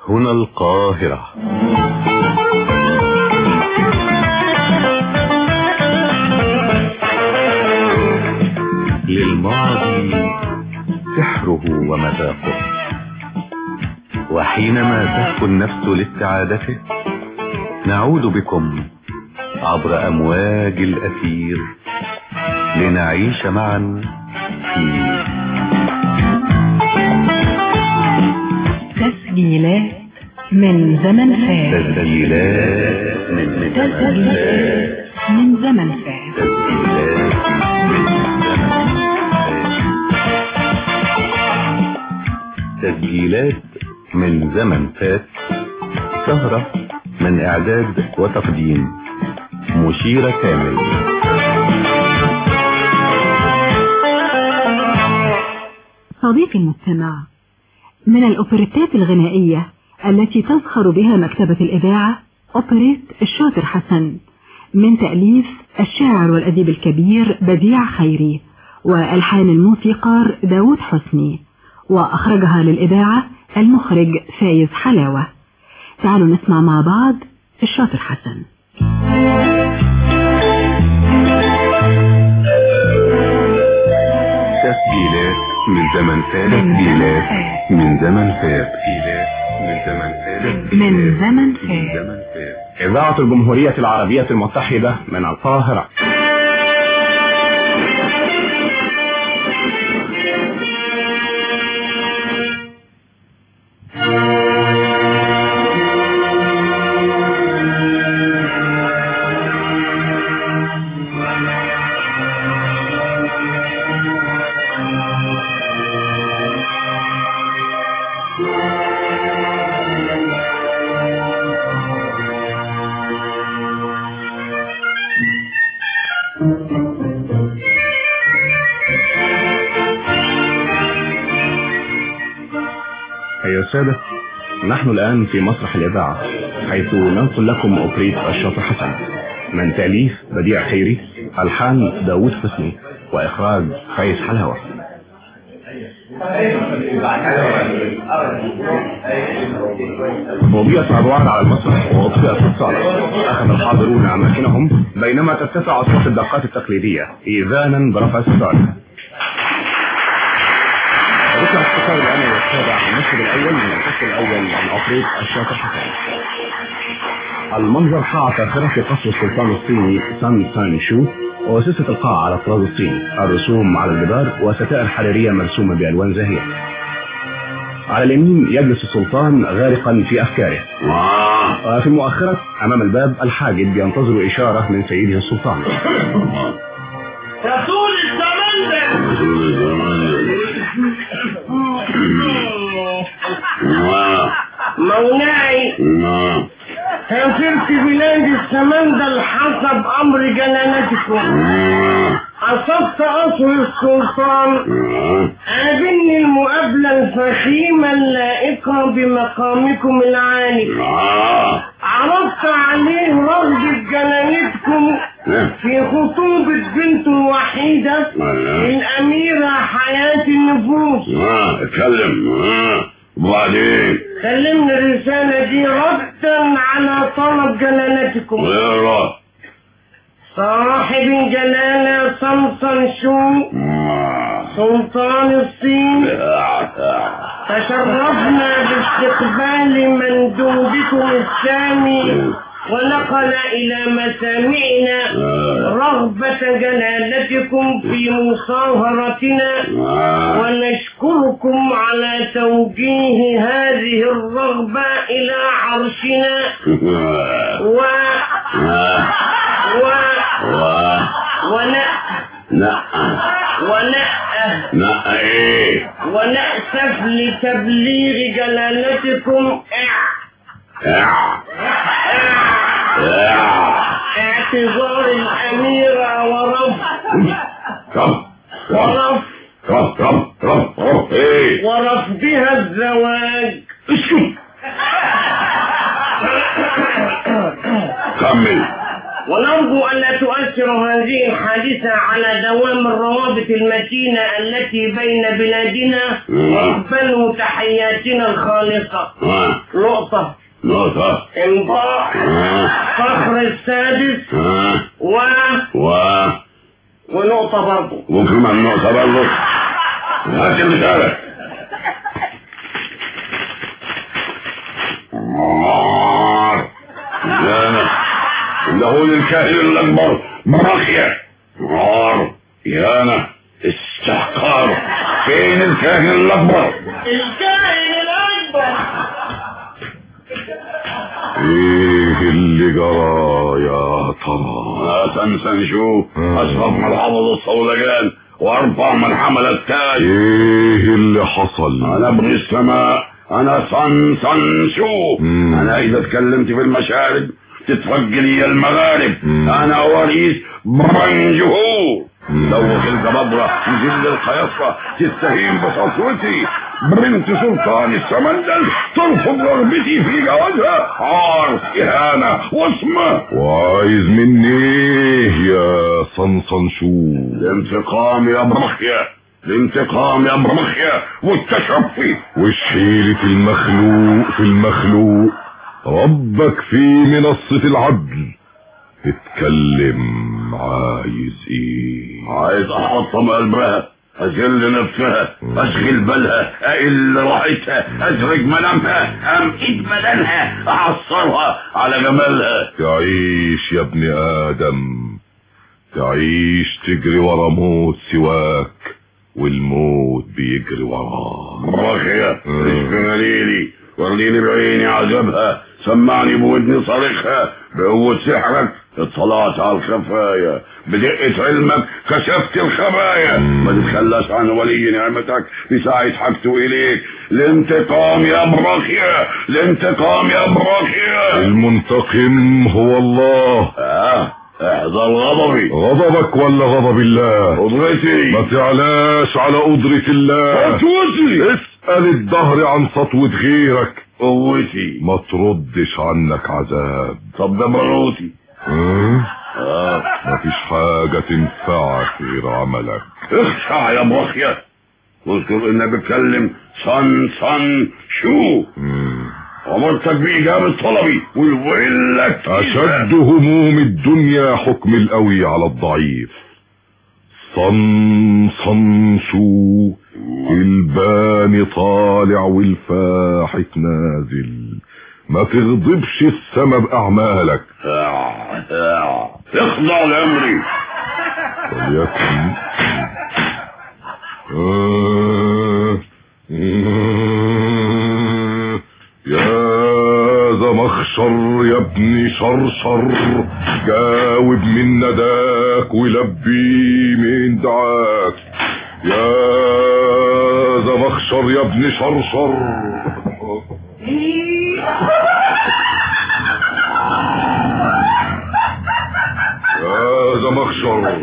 هنا القاهرة للماضي سحره ومذاقه وحينما تهفو النفس لاستعادته نعود بكم عبر أمواج الأثير لنعيش معا في تسجيلات من زمن فات تسجيلات من من زمن تسجيلات من زمن فات تسجيلات من زمن تسجيلات من زمن فات سهرة من إعداد وتقديم مشيرة كامل صديقي المستمع من الأوبريتات الغنائية التي تزخر بها مكتبة الإذاعة أوبريت الشاطر حسن من تأليف الشاعر والأديب الكبير بديع خيري وألحان الموسيقار داود حسني وأخرجها للإذاعة المخرج فايز حلاوة تعالوا نسمع مع بعض الشاطر حسن تسجيلات من زمن فات تسجيلات من زمن فات تسجيلات من زمن فات من زمن من فات زمن فات إذاعة الجمهورية العربية المتحدة من القاهرة أيها السادة نحن الآن في مسرح الإذاعة حيث ننقل لكم أوبريت الشاطر حسن من تأليف بديع خيري ألحان داوود حسني وإخراج فايز حلاوة وضيت الأدوار على المسرح وأطفئت الصالة أخذ الحاضرون أماكنهم بينما ترتفع أصوات الدقات التقليدية إيذانا برفع الصالة ركع السكر الآن يتابع المشهد الأول من الفصل الأول عن أوبريت الشاطر حسن المنظر قاعة فاخرة في قصر السلطان الصيني سان سان شو وأسست القاعة على الطراز الصيني الرسوم على الجدار وستائر حريرية مرسومة بألوان زاهية على اليمين يجلس السلطان غارقا في أفكاره وفي المؤخرة أمام الباب الحاجب ينتظر إشارة من سيده السلطان رسول السمندر مولاي سافرت بلاد السمندل حسب امر جلالتكم اصبت قصر السلطان قابلني المقابلة الفخيمة اللائقة بمقامكم العالي عرضت عليه رغبة جلالتكم في خطوبة بنته الوحيدة الأميرة حياة النفوس اتكلم وبعدين سلمنا الرسالة دي ردا على طلب جلالتكم اقرا صاحب الجلالة صمصن شو سلطان الصين تشرفنا باستقبال مندوبكم السامي ونقل إلى مسامعنا رغبة جلالتكم في مصاهرتنا ونشكركم على توجيه هذه الرغبة إلى عرشنا و و ون لا ون لا ايه ونأسف لتبليغ جلالتكم اع اع اعتذار الأميرة ورفض كم كم ورفض كم كم كم كم ايه ورفضها الزواج اسكت كمل ونرجو ألا تؤثر هذه الحادثة على دوام الروابط المتينة التي بين بلادنا واقبلوا تحياتنا الخالصة ها نقطة نقطة انضاء ها فخر السادس ها و و ونقطة برضه وكمان نقطة برضه هات الرسالة نار يانا له للكاهن الأكبر براخية نار يانا استحقار فين الكاهن الأكبر الكائن الأكبر ايه اللي جرى يا ترى لا تنسى نشوف اشرف من حفظ الصولجان وارفع من حمل التاج ايه اللي حصل انا ابن السماء انا صن صن شو مم. انا اذا اتكلمت في المشارب تتفجر لي المغارب مم. انا وريث برنجهور مم. لو في الجبابرة يذل القياصة تستهين بصوتي بنت سلطان السمندل ترفض رغبتي في جوازها عار إهانة وصمة وعايز مني ايه يا صنصن شو الانتقام يا برخية الانتقام يا برخية والتشفي وشحيلة المخلوق في المخلوق ربك في منصة العدل اتكلم عايز ايه عايز احطم قلبها اذل نفسها اشغل بالها اقل راحتها ازرق منامها امئد بدنها اعصرها على جمالها تعيش يا ابن ادم تعيش تجري ورا موت سواك والموت بيجري وراك راخية مم. اشفي ليلي وريني بعيني عذابها سمعني بودني صريخها بقوة سحرك اطلعت على الخفايا بدقة علمك كشفت الخبايا ما تتخلاش عن ولي نعمتك بساعة حاجته إليك الانتقام يا براخية الانتقام يا براخية المنتقم هو الله اه احذر غضبي غضبك ولا غضب الله قدرتي ما تعلاش على قدرة الله فتوتي اسأل الدهر عن سطوة غيرك قوتي ما تردش عنك عذاب طب ده بروتي اه؟ اه مفيش حاجة تنفعك غير عملك اخشع يا مخيا واذكر اني بتكلم صن صن شو مم. امرتك باجابه طلبي والويل لك أشد هموم الدنيا حكم القوي على الضعيف صن صن شو الباني طالع والفاحت نازل ما تغضبش السما بأعمالك آه، آه. اخضع لامري وليكن آه، آه، يا زمخشر يا ابن شرشر جاوب من نداك ولبي من دعاك يا زمخشر يا ابن شرشر يا زمخشر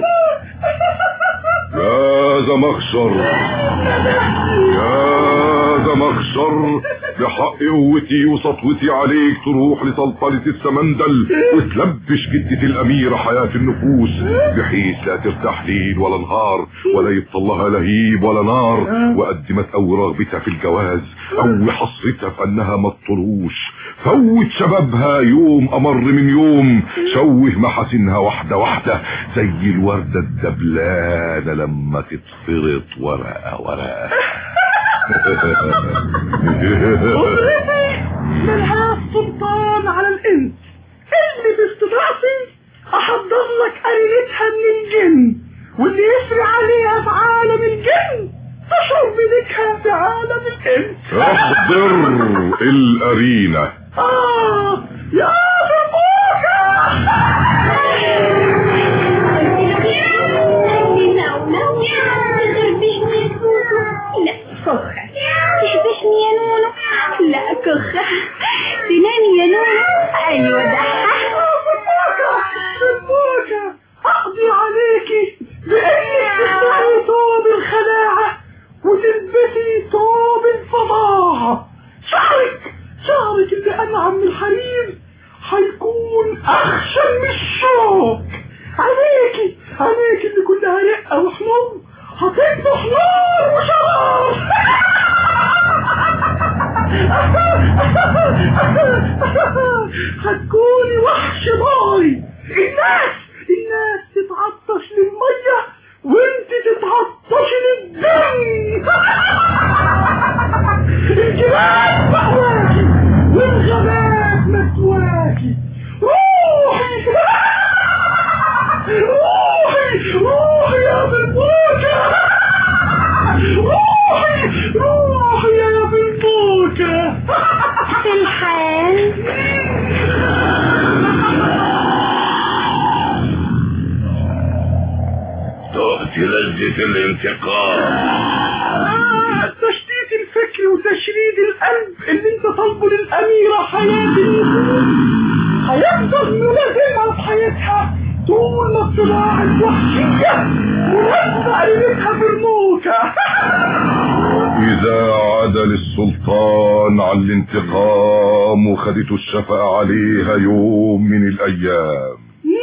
يا زمخشر يا زمخشر بحق قوتي وسطوتي عليك تروح لسلطنة السمندل وتلبش جدة الأميرة حياة النفوس بحيث لا ترتاح ليل ولا نهار ولا يبطلها لهيب ولا نار وقد ما تقوي رغبتها في الجواز قوي حسرتها في أنها ما تطروش فوت شبابها يوم أمر من يوم شوه محاسنها واحدة واحدة زي الوردة الدبلانة لما تتفرط ورقة ورقة منها السلطان على الإنس اللي باستطاعتي أحضر لك قرينتها من الجن واللي يسري عليها في عالم الجن تشعر بذكها في عالم الإنس احضر الأرينة آه يا ربوكا لا كخة تحبسني يا نونو لا كخة تنامي يا نونو ايوه دحة ربوكا ربوكا أقضي عليكي بإنك تخلعي ثوب الخلاعة وتلبسي ثوب الفظاعة شعرك شعرك اللي أنعم من الحرير هيكون أخشن من الشوك عليكي عليكي اللي كلها رقة وحمر هتنفخ نار وشرار هتكوني وحش ناري الناس الناس تتعطش للمية وانت تتعطش للدم الجبال مأواكي والغابات مسواكي روحي روحي روحي يا بنبوكة روحي روحي يا بنبوكة في الحال تؤتي لذة الانتقام تشتيت الفكر وتشريد القلب اللي انت طالبه للأميرة حياة النفوس هيفضل ملازمها في حياتها طول ما الصراع الوحشية ملازمة قريبتها برموكة إذا عدل السلطان عن الانتقام وخدته الشفقة عليها يوم من الأيام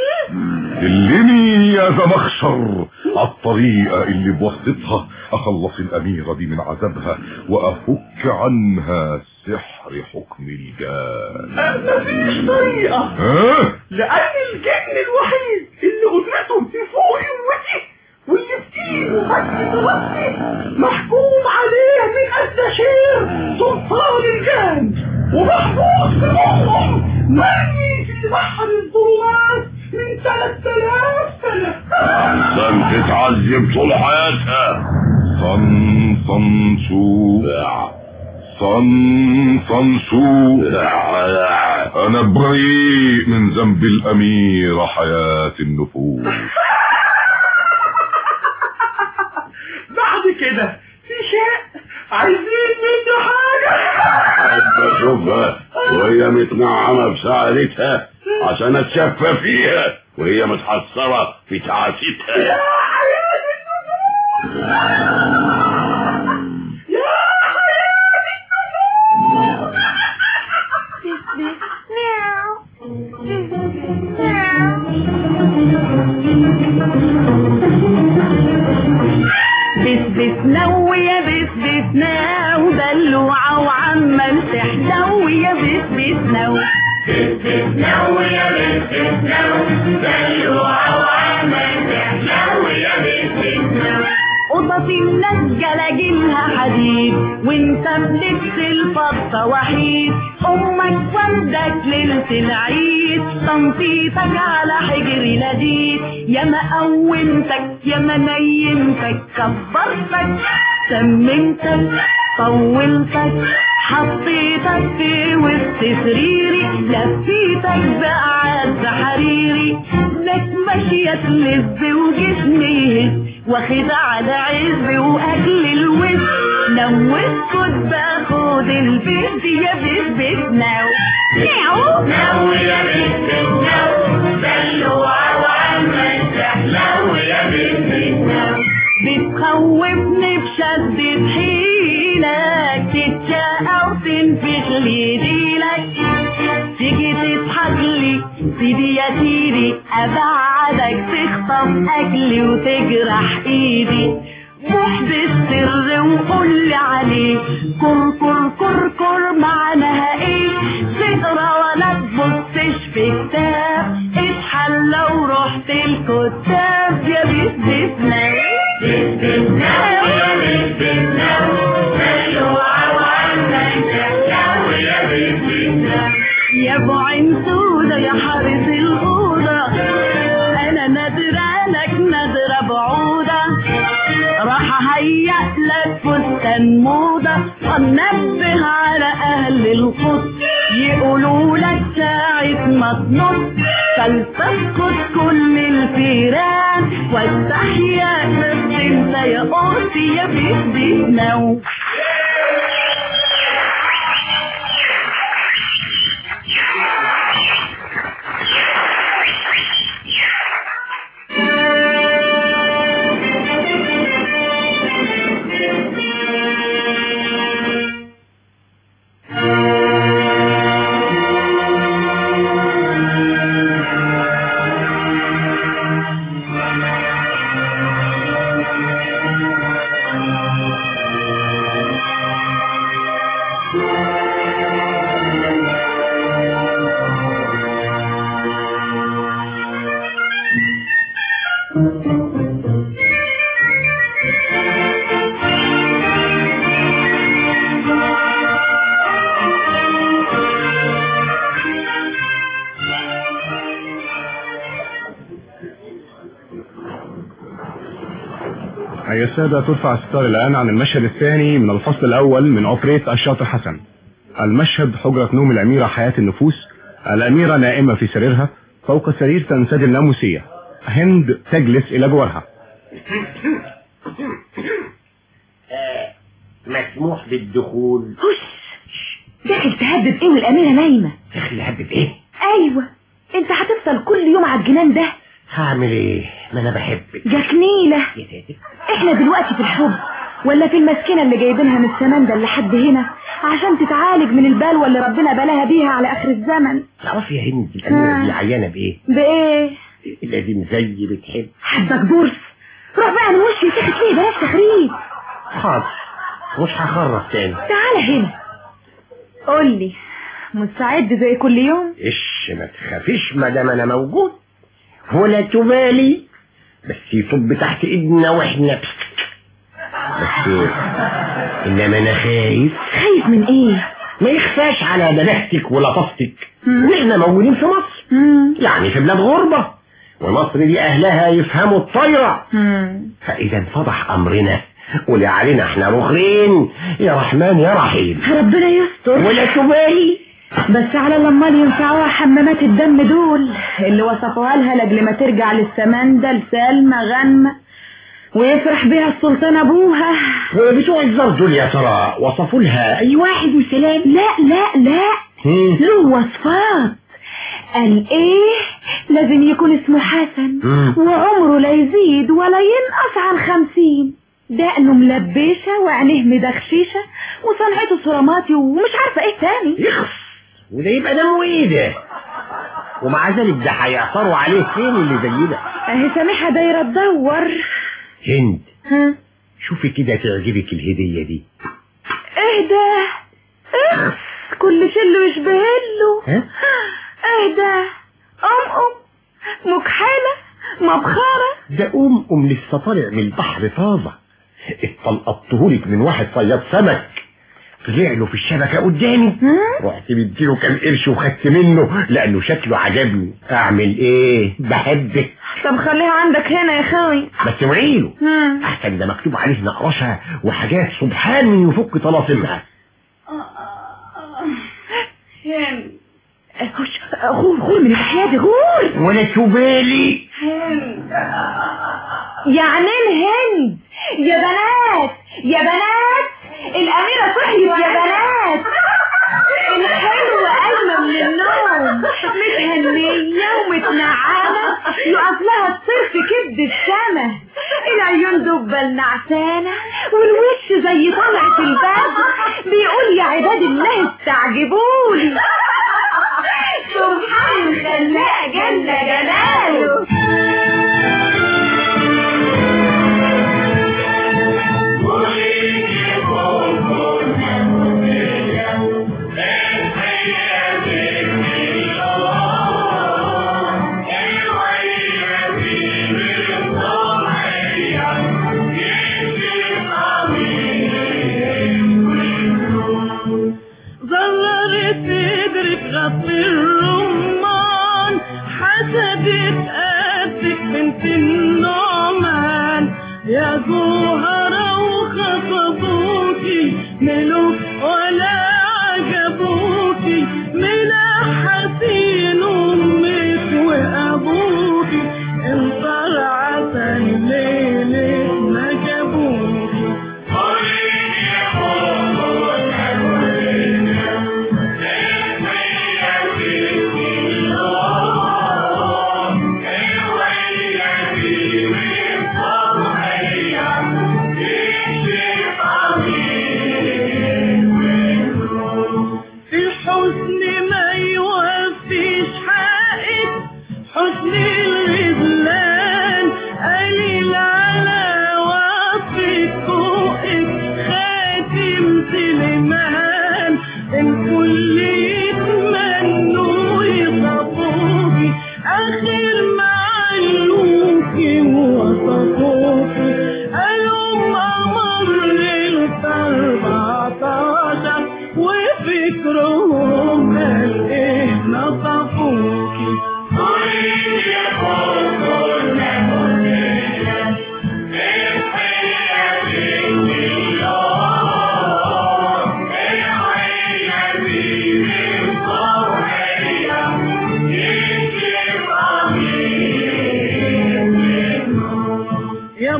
دلني يا زمخشر عالطريقة اللي بواسطتها أخلص الأميرة دي من عذابها وأفك عنها سحر حكم الجان مفيش طريقة ها؟ لأن الجن الوحيد اللي قدرته تفوق قوتي واللي بتيجي بس راسي محكوم عليه من الدشير سلطان الجان ومحبوس في مخهم مرمي في بحر الظلمات من 3000 سنة أحسن تتعذب طول حياتها صن صن شو صن صن شو أنا بريء من ذنب الأميرة حياة النفوس بعد كده في شيء عايزين منه حاجة بشوفها وهي متنعمة بسعادتها عشان اتشفى فيها وهي متحسرة في تعاستها يا حياة النفوس يا حياة النفوس بس بس نو يا بس بس نو دلوعة وعمال تحلو يا بس بس نو نو يا بس بس نو دلوعة وعمال تحلو يا بس بس نو قطط الناس جلاجلها حديد وانت بلبس الفضة وحيد امك والدك ليلة العيد تنطيطك على حجر لذيذ يا ما قومتك يا ما نيمتك كبرتك سمنتك طولتك حطيتك في وسط سريري لفيتك بقعد حريري لك ماشية تلز وجسمي يهز واخد على عز واكل الوز لو اسكت باخد البيت يا بيت بيت ناو ناو ناو يا بيت بيت ناو دلوعة وعمال تحلو يا بيت بيت ناو بتخوفني بشدة حيلك تتشقى وتنفخ لي ديلك تيجي تضحك لي سيدي يا سيدي ابعدك تخطف اكلي وتجرح ايدي محدث سر وقول لي عليه كر كر كر كر معناها ايه تقرا ولا تبصش في كتاب اتحل لو رحت الكتاب يا بيت بيتنا بيت بيتنا يا بيت بيتنا دلوعة وعندك تحلو يا بيت بيتنا يا ابو عين سودا يا حارس الأوضة أنا نادرة لك نادرة بعودة راح أهيأ لك فستان موضة هنبه على أهل القدس يقولوا لك ساعة ما تنط فلتسقط كل الفيران واستحيا بس انت يا قوتي يا بيت بيتنا أيها السادة ترفع الستار الآن عن المشهد الثاني من الفصل الأول من أوبريت الشاطر حسن المشهد حجرة نوم الأميرة حياة النفوس الأميرة نائمة في سريرها فوق السرير تنسدل ناموسية هند تجلس إلى جوارها مسموح بالدخول داخل تهبب ايه والاميره نايمه داخل هبب ايه ايوه انت هتفضل كل يوم على الجنان ده هعمل ايه ما انا بحبك جاك نيله يا ساتر احنا دلوقتي في الحب ولا في المسكنه اللي جايبينها من السمندة لحد هنا عشان تتعالج من البلوى اللي ربنا بلاها بيها على اخر الزمن تعرفي يا هند الاميره دي عيانه بايه بايه لازم زي بتحب حبك بورس روح بقى من وشي سكت ليه بلاش تخريب حاضر مش هخرف تاني تعالى هنا قول لي مستعد زي كل يوم ايش ما تخافيش ما دام انا موجود ولا تبالي بس يصب تحت ايدنا واحنا بس انما انا خايف خايف من ايه ما يخفاش على بلاهتك ولطفتك واحنا موجودين في مصر مم. يعني في بلاد غربة ومصر دي اهلها يفهموا الطايرة مم. فاذا انفضح امرنا قولي علينا احنا رخرين يا رحمن يا رحيم ربنا يستر ولا تبالي بس على لما ينفعوها حمامات الدم دول اللي وصفوها لها لاجل ما ترجع للسمندة لسلمى غنمة ويفرح بيها السلطان ابوها بتوع الزر دول يا ترى وصفوا لها اي واحد والسلام لا لا لا مم. له وصفات قال ايه لازم يكون اسمه حسن مم. وعمره لا يزيد ولا ينقص عن خمسين دقنه ملبشة وعينيه مدخشيشة وصنعته صراماتي ومش عارفة ايه تاني يخص وده يبقى دمه ايه ده ومع ذلك ده هيعثروا عليه فين اللي زي ده اهي سامحة دايرة تدور هند ها شوفي كده تعجبك الهدية دي ايه ده اخس كل شله يشبهله ها ايه ده ام ام مكحلة مبخرة ده ام ام لسه طالع من البحر طازة اتلقطتهولك من واحد صياد سمك طلع له في الشبكة قدامي رحت مديله كام قرش وخدت منه لانه شكله عجبني اعمل ايه بحبك طب خليها عندك هنا يا خوي بس وعيله مم. احسن ده مكتوب عليه نقرشها وحاجات سبحان من يفك طلاسمها خش غور غور من الحياة غور ولا تبالي يعني الهند يا بنات يا بنات الأميرة صحيت يا بنات الحلوة قايمة من النوم متهنية ومتنعمة يقف لها الطير في كبد السما العيون دبة النعسانة والوش زي طلعة البدر بيقول يا عباد الله استعجبوني سبحان الخلاق جل جلاله زررت تدري في غط الرمان حسدت قدك بنت النعمان يا زهرة وخطبوكي ملوك ولا عجبوكي ملحسين امك وابوكي انطر عسل ليلة ما جابوكي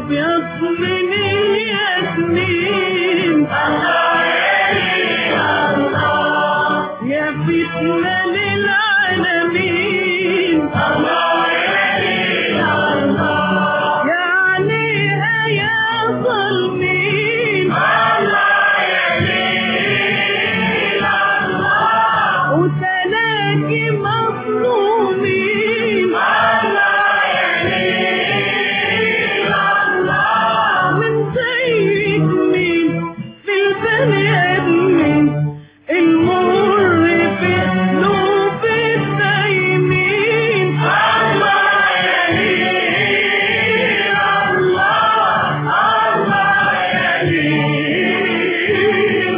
أبيض من الياسمين يا فتنة للعالمين يا عليها يا ظالمين وتلاقي مظلومين من زيك مين في البني ادمين المر في قلوب الدايمين الله يهديك الله الله يهديك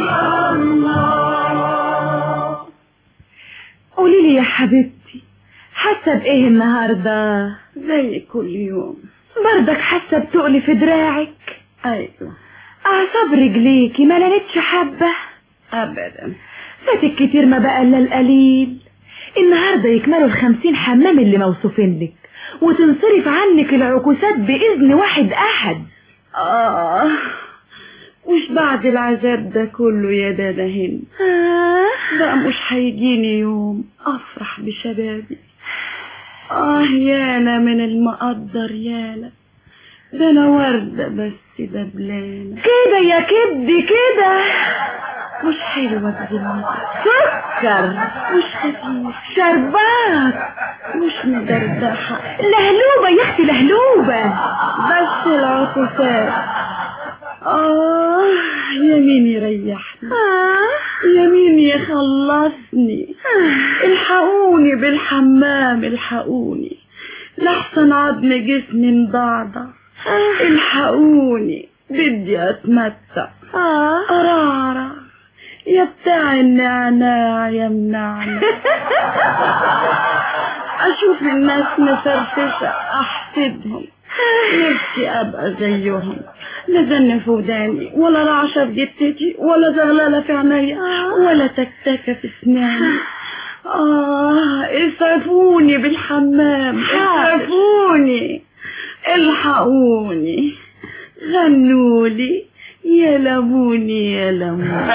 الله قولي لي يا حبيبتي حاسه بايه النهارده زي كل يوم برضك حاسه بتقلي في دراعك ايوه اعصاب رجليكي ما لانتش حبه ابدا فاتك كتير ما بقى الا القليل النهارده يكملوا الخمسين حمام اللي موصوفين لك وتنصرف عنك العكوسات باذن واحد احد اه مش بعد العذاب ده كله يا دادا هند آه. بقى مش هيجيني يوم افرح بشبابي اه يالا من المقدر يالا ده انا وردة بس دبلانة كده يا كبدي كده مش حلوة بذمتك سكر مش خفيف شربات مش مدردحة لهلوبة يا اختي لهلوبة بس العطوفات اه يمين يريحني آه. يمين يخلصني الحقوني بالحمام الحقوني لحسن عظم جسمي مضعضع الحقوني بدي اتمتع آه. قرارة يا بتاع النعناع يا منعنع اشوف الناس مفرفشة احسدهم نفسي ابقى زيهم لا زن في وداني ولا رعشة في جتتي ولا زغللة في عينيا ولا تكتكة في اسناني آه اسعفوني بالحمام اسعفوني الحقوني غنولي يا لموني يا لموني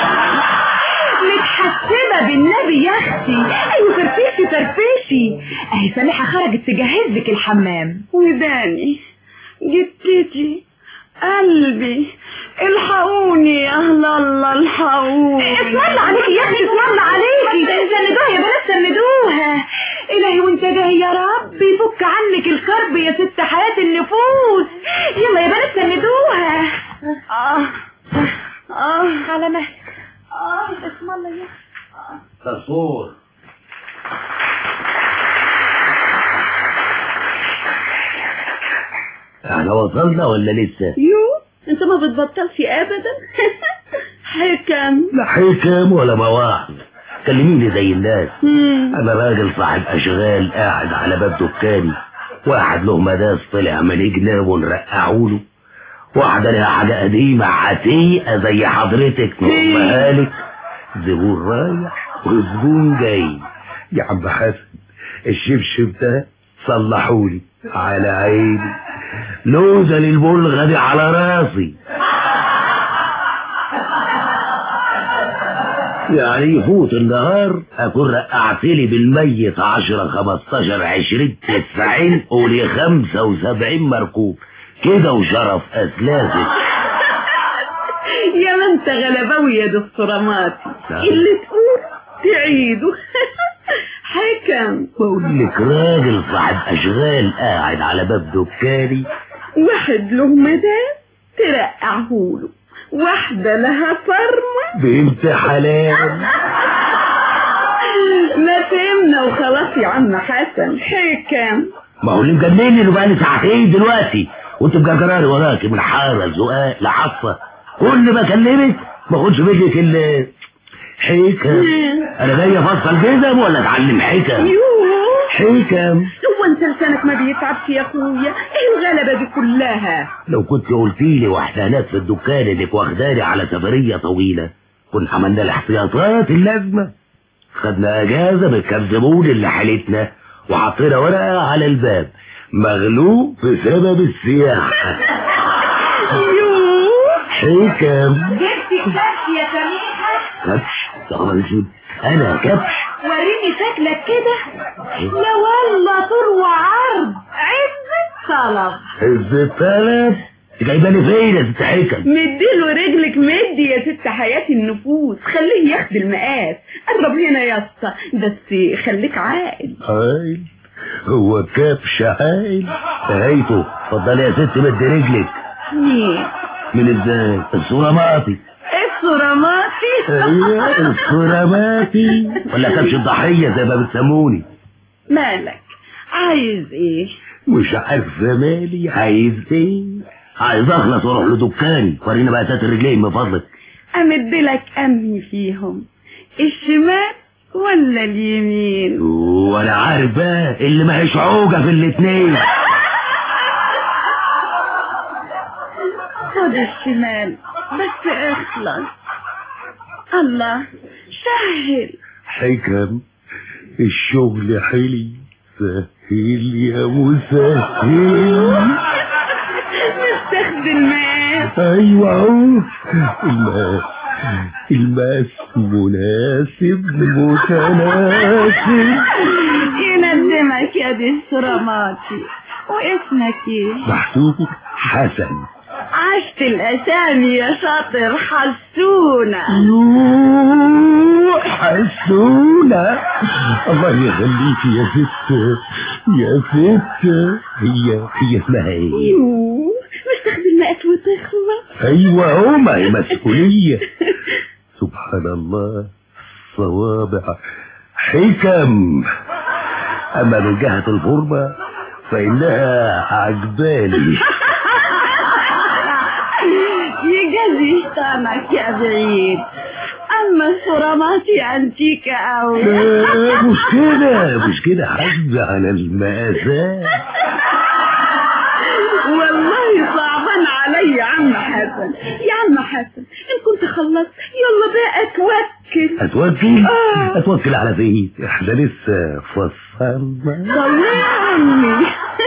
متحسبة بالنبي يا اختي ايوه فرفشي فرفشي اهي سامحة خرجت تجهز لك الحمام وداني جتتي قلبي الحقوني يا اهل الله الحقوني اسم الله عليكي يا اختي اسم الله عليكي سندوها يا بنات سندوها الهي وانت جاي يا رب يفك عنك الكرب يا ست حياة النفوس يلا يا بنات سندوها اه اه على مهلك اه اسم الله يا تصور احنا وصلنا ولا لسه يو انت ما بتبطلش ابدا حكم لا حكم ولا مواعظ كلميني زي الناس انا راجل صاحب اشغال قاعد على باب دكاني واحد له مداس طلع من جناب ونرقعوا له واحدة لها حاجة قديمة عتيقة زي حضرتك نقومها لك زبون رايح وزبون جاي يا عم حسن الشبشب ده صلحولي على عيني لوزة للبلغة دي على راسي يعني يفوت النهار اكون رقعت لي بالميت عشرة خمستاشر عشرين تسعين قولي خمسة وسبعين مركوب كده وشرف اسلافك يا ما انت غلباوي يا دكتورة ماتي نعم. اللي تقول تعيده حكم بقول لك راجل صاحب اشغال قاعد على باب دكاني واحد له مدام ترقعهوله واحدة لها فرمة بنت حلال ما فهمنا وخلاص يا عم حسن حكم ما هو اللي مجنني انه بقالي ساعتين دلوقتي وانت مجرجراني وراكي من حاره زقاق لحصه كل ما اكلمك ما اخدش منك الا حكم انا جاي افصل جزم ولا اتعلم حكم يوه حكم هو انت لسانك ما بيتعبش يا اخويا ايه الغلبة دي كلها لو كنت قلتي لي واحنا هناك في الدكان انك واخداني على سفريه طويله كنا عملنا الاحتياطات اللازمه خدنا اجازه من كام زبون اللي حالتنا وحطينا ورقه على الباب مغلوب بسبب السياحه يوه حكم جبت الكبش يا سميحة كبش طبعا اسود انا كبش وريني شكلك كده لا والله طول وعرض عزة طلب حز الطلب جايباني فين يا ست حكم مديله رجلك مدي يا ست حياة النفوس خليه ياخد المقاس قرب هنا يا اسطى بس خليك عاقل عايل هو كبش عايل نهايته اتفضلي يا ست مد رجلك مين من ازاي الصوراماتي الصراماتي ايوه الصوراماتي ولا كبش الضحيه زي ما بتسموني مالك عايز ايه مش عارفه مالي عايز ايه عايز اخلص واروح لدكاني ورينا بقى سات الرجلين من فضلك امدلك انهي فيهم الشمال ولا اليمين وانا عارف بقى اللي ما هيش عوجه في الاتنين خد الشمال بس اخلص الله سهل حكم الشغل حلي سهل يا مسهل مستخدم الماس ايوه اهو الماس الماس مناسب متناسب يندمك يا دي الصراماتي واسمك ايه محسوب حسن عشت الاسامي يا شاطر حسونة يوه حسونة الله يخليك يا ست يا ست هي هي اسمها ايه يوه مستخدم مقاس وتخلص ايوه هو ما هي مسؤولية سبحان الله صوابع حكم اما من جهة الفورمة فانها عجباني يجازي شطانك يا بعيد اما الصراماتي انتيكة اوي لا، مش كده مش كده حسب على المقاسات والله صعبان علي يا عم حسن يا عم حسن ان كنت خلصت يلا بقى توكل اتوكل آه. اتوكل على فين احنا لسه فصلنا طوعني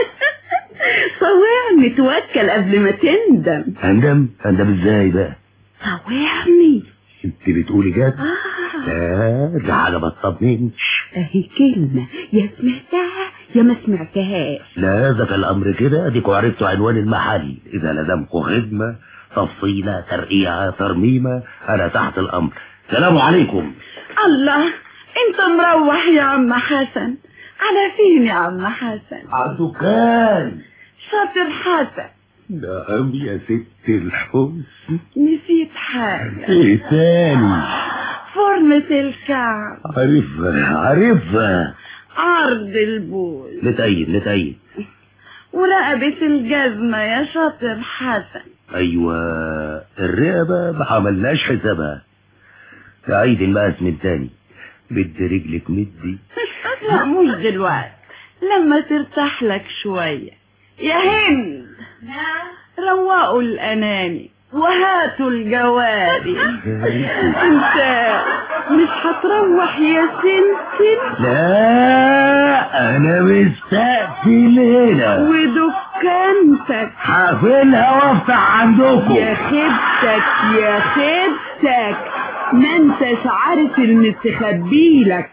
طوعني توكل قبل ما تندم اندم اندم ازاي بقى طوعني انت بتقولي جد آه. لا ده حاجه ما تطمنش اهي كلمة يا سمعتها يا ما سمعتهاش لا ده كان الامر كده اديكوا عرفتوا عنوان المحل اذا لزمكوا خدمه تفصيله ترقيعه ترميمه انا تحت الامر سلام عليكم الله انت مروح يا عم حسن على فين يا عم حسن عالدكان شاطر حسن نعم يا ست الحسن نسيت حاجة ايه تاني فورمة الكعب عارفها عارفها عرض البول نتأيد نتأيد ورقبة الجزمة يا شاطر حسن ايوه الرقبة ما عملناش حسابها تعيد المقاس من تاني بدي رجلك مدي لا مش دلوقتي لما ترتاح لك شوية يا هند روقوا الأناني وهاتوا الجواري انت مش هتروح يا سمسم لا انا مستقبل هنا ودكانتك حافلها وافتح عندكم يا خيبتك يا خيبتك ما انتش عارف المستخبي لك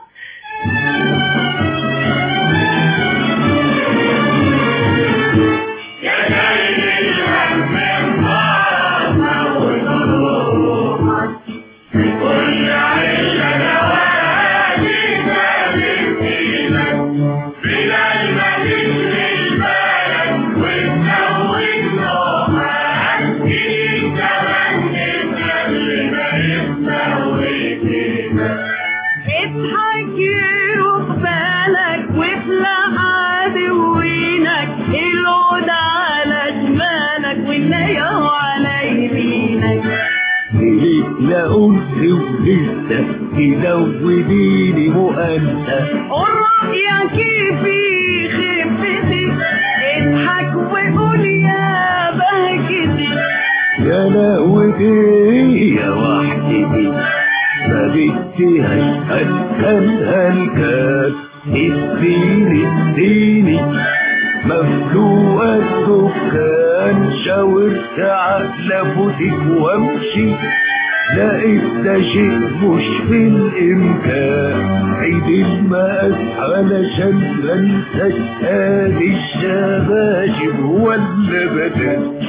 اضحك يروح بالك وافلح عدوينك العود على شمالك والنية على يمينك لا أنس ولسه تزوديني مؤنثة الرؤيا كيف خفتي اضحك وقول يا بهجتي يا لهوتي يا وحدتي ما بديهاش هلكن هلكن اديني اديني مملوءة الدكان شاورت على بوتيك وامشي لقيت ده شيء مش في الامكان عيد المقاس علشان منساش ادي الشباشب ولا بدل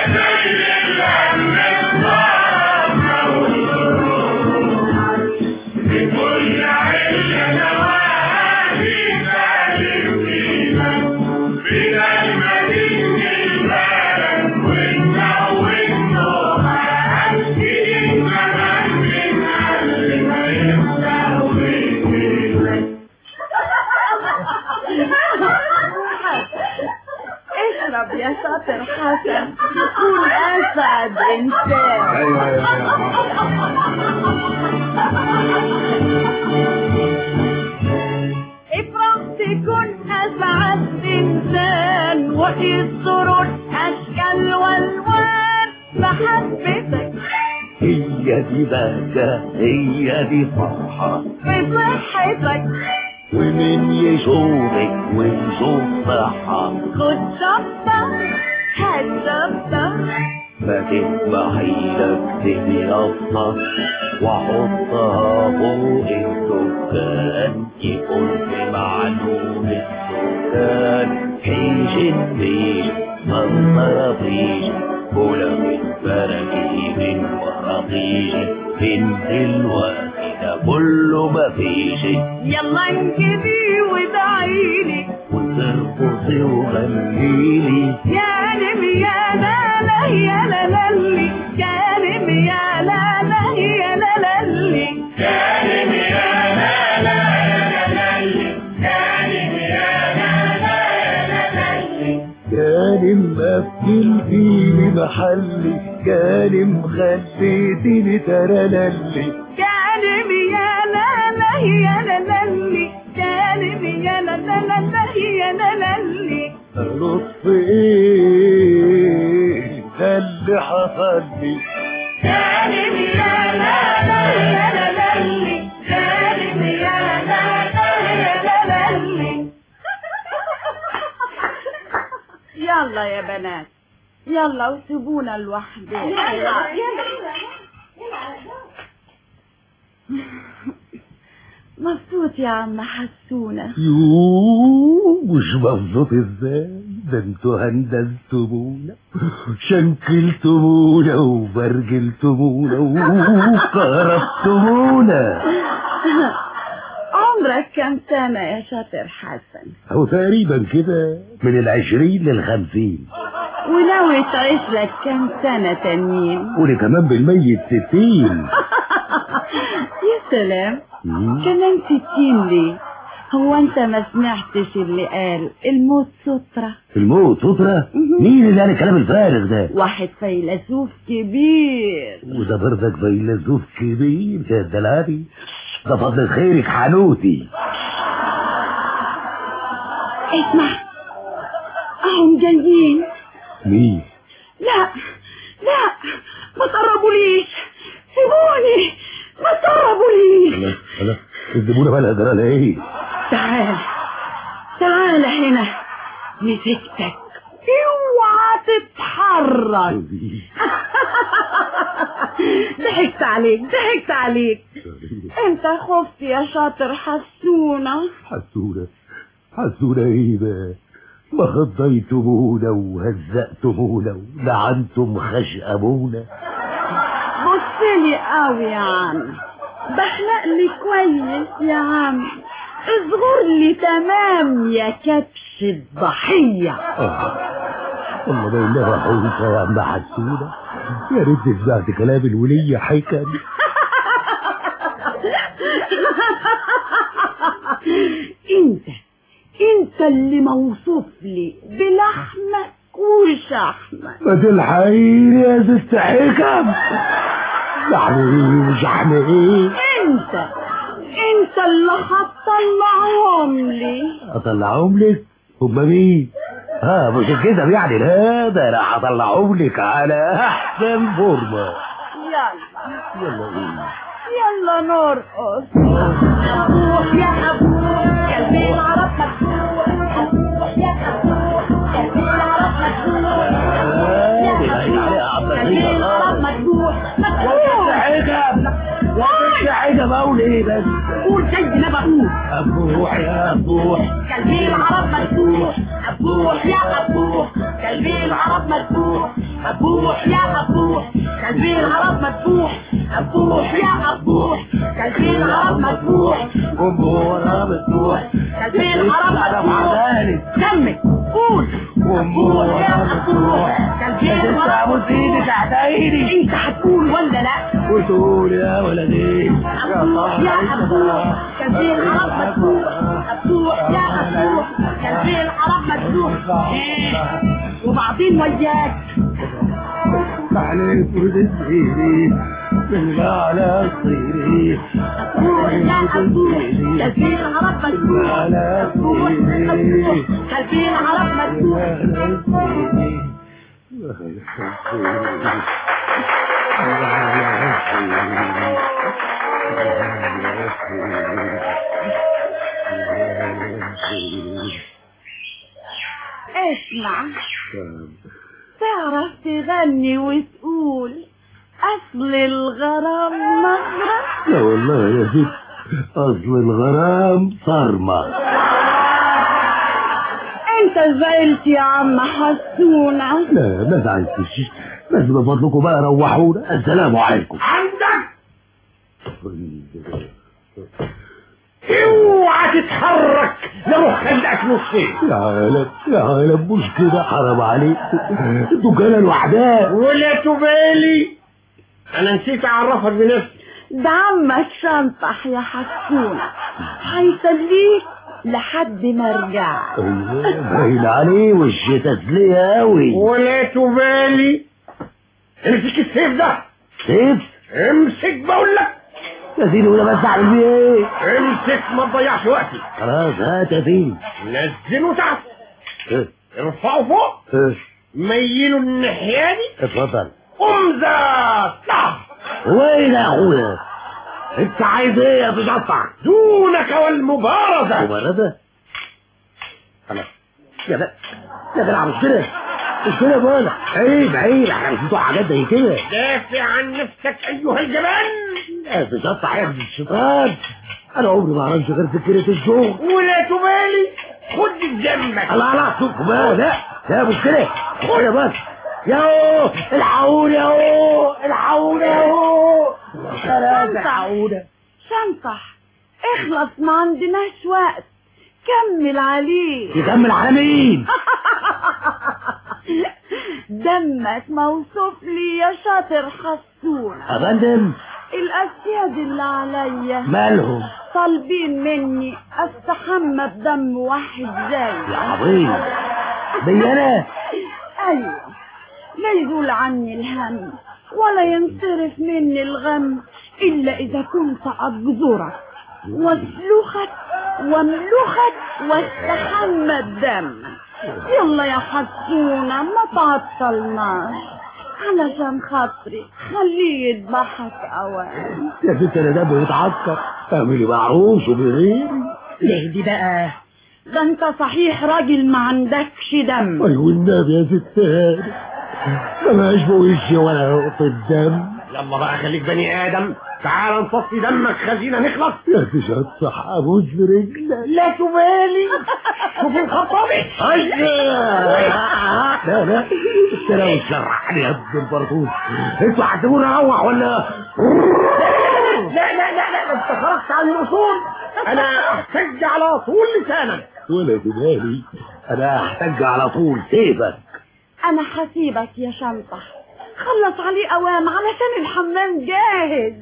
اشرب يا شاطر حسن تكون اسعد انسان ايوه ايوه افرح تكون اسعد انسان وفي السرور اشكال والوان محبتك هي دي بهجة هي دي فرحة بصحتك ومن يشوفك ويشوف صحة خد شطة هات شطة ما تسمحي لك تتيقظ واحطها فوق الدكان يكون في معلوم الدكان حيش الدين ما انصرفيش ولو اتبركي من ورطيش فين دلوقتي ده كله مفيش يلا انجبي وادعيلي وترقصي وغنيلي يا نم يا لا لا يا لا لا لي يا نم يا لا لا يا لا لا لي كان مقفل فيني محلي كان مخليتني ترللي كلم يا لا لا يا لا لا لي كلم يا لا لا لا لا يا لا لا لي لطف ايه ده اللي حصل لي كلم يا لا لا يا لا لا لي كلم يا لا لا يا لا لا لي يلا يا بنات يلا وسيبونا لوحدنا مبسوط يا عم حسونة يوه مش مبسوط ازاي ده انتوا هندلتمونا شنكلتمونا وبرجلتمونا وكهربتمونا عمرك كم سنة يا شاطر حسن او تقريبا كده من العشرين للخمسين وناوي تعيش لك كم سنة تانيين قولي كمان بالميت ستين يا سلام مم. كمان ستين ليه هو انت ما سمعتش اللي قال الموت سترة الموت سترة مين اللي قال الكلام الفارغ ده واحد فيلسوف كبير وده برضك فيلسوف كبير يا دلالي ده فضل خيرك حنوتي اسمع اهم جايين مين لا لا ما تقربوليش سيبوني ما تقربوليش خلاص خلاص الزبونة بقى لها جرالها ايه تعال تعال هنا مسكتك اوعى تتحرك ضحكت عليك ضحكت عليك انت خفت يا شاطر حسونة حسونة حسونة ايه بقى ما خضيتمونا وهزقتمونا ولعنتم خشقمونا بصلي قوي يا عم بحلق لي كويس يا عم اصغر لي تمام يا كبش الضحية آه. والله ما انها حوسة يا عم حسونة يا ريت سمعت كلام الولية حكم انت انت اللي موصوف لي بلحمك وشحمك ما تلحقيني يا ست حكم لحم ايه وشحم ايه انت انت اللي هتطلعهم لي اطلعهم لك هما مين ها مش كده يعني لا ده انا هطلعهم لك على احسن فورمه يلا يلا ايه يلا نرقص أبوح يا أبوح قلبي العرب مفتوح أبوح يا أبوح بقول ايه بس قول زي ما بقول ابوح يا ابوح قلبي العرب مفتوح أبوح يا أبوح قلبي العرب مفتوح أبوح يا أبوح قلبي العرب مفتوح أبوح يا أبوح قلبي العرب مفتوح ومورا مفتوح قلبي العرب على مفتوح بعدالي كمل قول ومورا مفتوح قلبي انت العرب ابو سيدي تحت ايدي انت هتقول ولا لا وتقول يا ولدي أبوح يا أبوح قلبي العرب مفتوح أبوح يا أبوح قلبي العرب مفتوح إيه؟ وبعدين وياك عليك وتسيري من على صيري أبوح يا أبوح قلبي العرب مفتوح على أبوح صيري مفتوح قلبي العرب مفتوح اسمع تعرف تغني وتقول أصل الغرام مغرب لا والله يا ست اصل الغرام صرمة انت زعلت يا عم حسونة لا ما زعلتش بس من فضلكم بقى روحونا السلام عليكم عندك اوعى تتحرك لروح خلقك نصين يا عالم يا عالم مش كده حرام عليكم انتوا كده لوحدها ولا تبالي انا نسيت اعرفك بنفسي ده عمك شنطح يا حسونة هيسليك لحد ما ارجع ايوه باين عليه وش تسلية قوي ولا تبالي امسك السيف ده سيف امسك بقول لك يا سيدي ولا بس اعمل بيه ايه امسك ما تضيعش وقتي خلاص هات يا سيدي نزله تحت اه، ارفعه فوق اه، ميله الناحيه دي اتفضل امزه صح وين يا اخويا انت عايز ايه يا تشطع دونك والمبارزه مباردة خلاص يا بقى يا بقى مش كده مش كده بقى عيب عيب احنا مش بتوع حاجات زي كده دافع عن نفسك ايها الجبان يا تشطع يا ابن الشيطان انا عمري ما اعرفش غير فكرة الشغل ولا تبالي خد جنبك الله لا شوف بقى لا لا مش كده خد بس ياهو الحقوني اهو الحقوني اهو ثلاثة الحقوني شنطح اخلص ما عندناش وقت كمل عليه يكمل على مين؟ دمك موصوف لي يا شاطر حسون افندم الاسياد اللي عليا مالهم طالبين مني استحمى بدم واحد زي يا عظيم بي انا ايوه لا يزول عني الهم ولا ينصرف مني الغم الا اذا كنت اجزرك واسلخك واملخك واستحمى الدم يلا يا حسونة ما تعطلناش علشان خاطري خليه يذبحك اوان يا ست انا دمي يتعكر اعملي معروف وبغيري ليه دي بقى ده انت صحيح راجل ما عندكش دم ايوه النبي يا ست هاني ما بقاش في وشي ولا نقطة دم يلا بقى خليك بني ادم تعال نصفي دمك خلينا نخلص يا تشطح ابوس في رجلك لا تبالي شوف الخطابي لا لا انت لو تشرح لي يا ابن البرطوس انتوا هتقولوا اروح ولا لا لا لا لا انت خرجت عن الاصول انا احتج على طول لسانك ولا تبالي انا هحتاج على طول سيفك انا حسيبك يا شنطح خلص عليه اوام علشان الحمام جاهز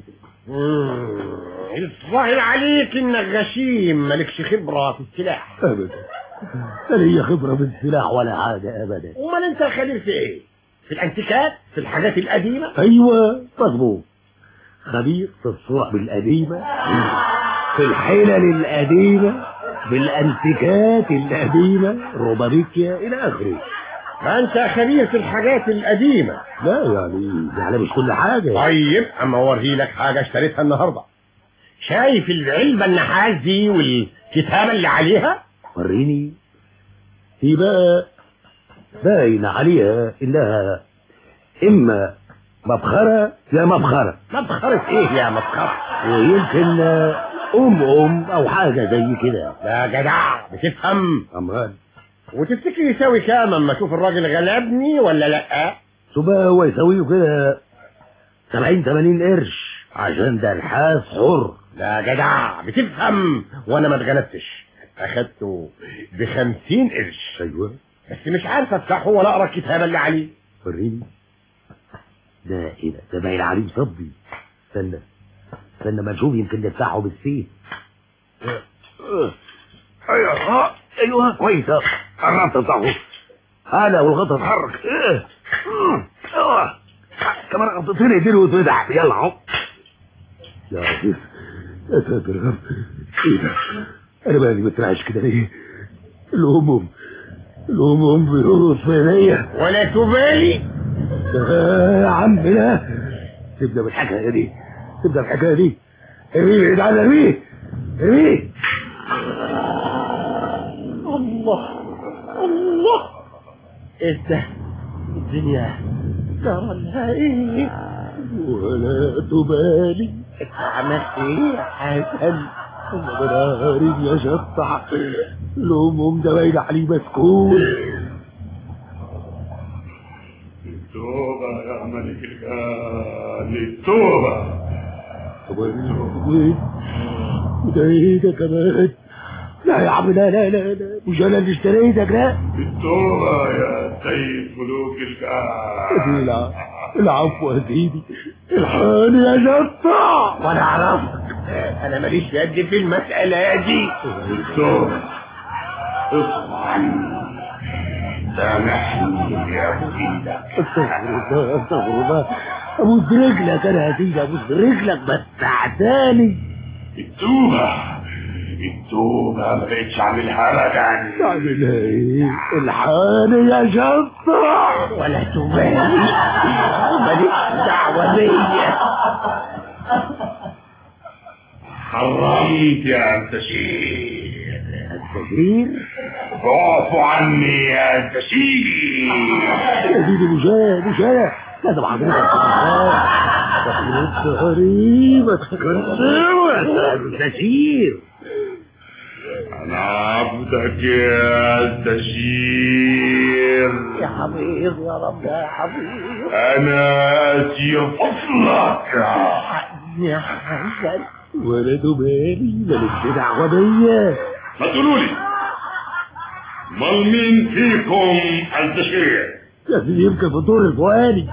الظاهر عليك انك غشيم مالكش خبرة في السلاح ابدا لا ليا خبرة في السلاح ولا حاجة ابدا امال انت خبير في ايه في الانتيكات في الحاجات القديمة ايوه مظبوط خبير في الصور القديمة في الحلل القديمة في الانتيكات القديمة روبابيكيا الى اخره ما انت خبير في الحاجات القديمة لا يعني يعني مش كل حاجة طيب اما اوري لك حاجة اشتريتها النهاردة شايف العلبة النحاس دي والكتابة اللي عليها وريني في بقى باين عليها انها اما مبخرة يا مبخرة مبخرة ايه يا مبخرة ويمكن آه، ام ام او حاجة زي كده لا جدع بتفهم امال وتفتكر يساوي كام اما اشوف الراجل غلبني ولا لا تبقى هو يسويه كده سبعين تمانين قرش عشان ده الحاس حر لا جدع بتفهم وانا ما اتغلبتش اخدته بخمسين قرش ايوه بس مش عارف افتحه ولا اقرا الكتاب اللي عليه وريني ده ايه ده ده باين عليه صبي استنى استنى ما نشوف يمكن نفتحه بالسيف ايوه ايوه كويس أهو. قربت افتحه انا والغطا اتحرك ايه مم. ايوه كمان غطيتين ايدين واتفتح يلا اهو يا عزيز يا ساتر يا رب ايه ده انا بالي مترعش كده ليه الهموم الهموم بيقولوا في عينيا ولا تبالي يا عم لا سيبنا من الحكايه دي سيبنا من الحكايه دي ارميه بعيد عنا ارميه ارميه الله الله ايه ده الدنيا جرى لها ايه ولا تبالي عملت ايه يا حسن انا بنهاري يا شطح الهموم ده باين عليه مسكون التوبة يا ملك الغالي التوبة وين وده ايه ده كمان لا يا عم لا لا لا لا مش انا اللي اشتريتك لا التوبة يا سيد ملوك الغالي الع- العفو يا سيدي الحقني يا شطح وانا اعرفك انا ماليش يد في المسألة دي التوبة اصبح عني سامحني يا سيدك استغفر الله استغفر الله ابوس رجلك انا يا سيدي ابوس رجلك بس تعتاني التوبة التوبة ما بقتش اعملها ابدا تعملها ايه الحقني يا شطح ولا تبالي ماليش دعوة بيا حرمت يا انت شيخ التغيير اعفو عني يا انت شيخ يا سيدي مش انا مش انا لازم حضرتك تخلص غريبة تخلص تشير انا عبدك يا استشير يا حبيب يا رب يا حبيب انا اسير فصلك يا حسن ولا دبالي مالكش دعوة بيا ما تقولوا لي امال مين فيكم التشير يا سيدي يمكن في الدور الفوقاني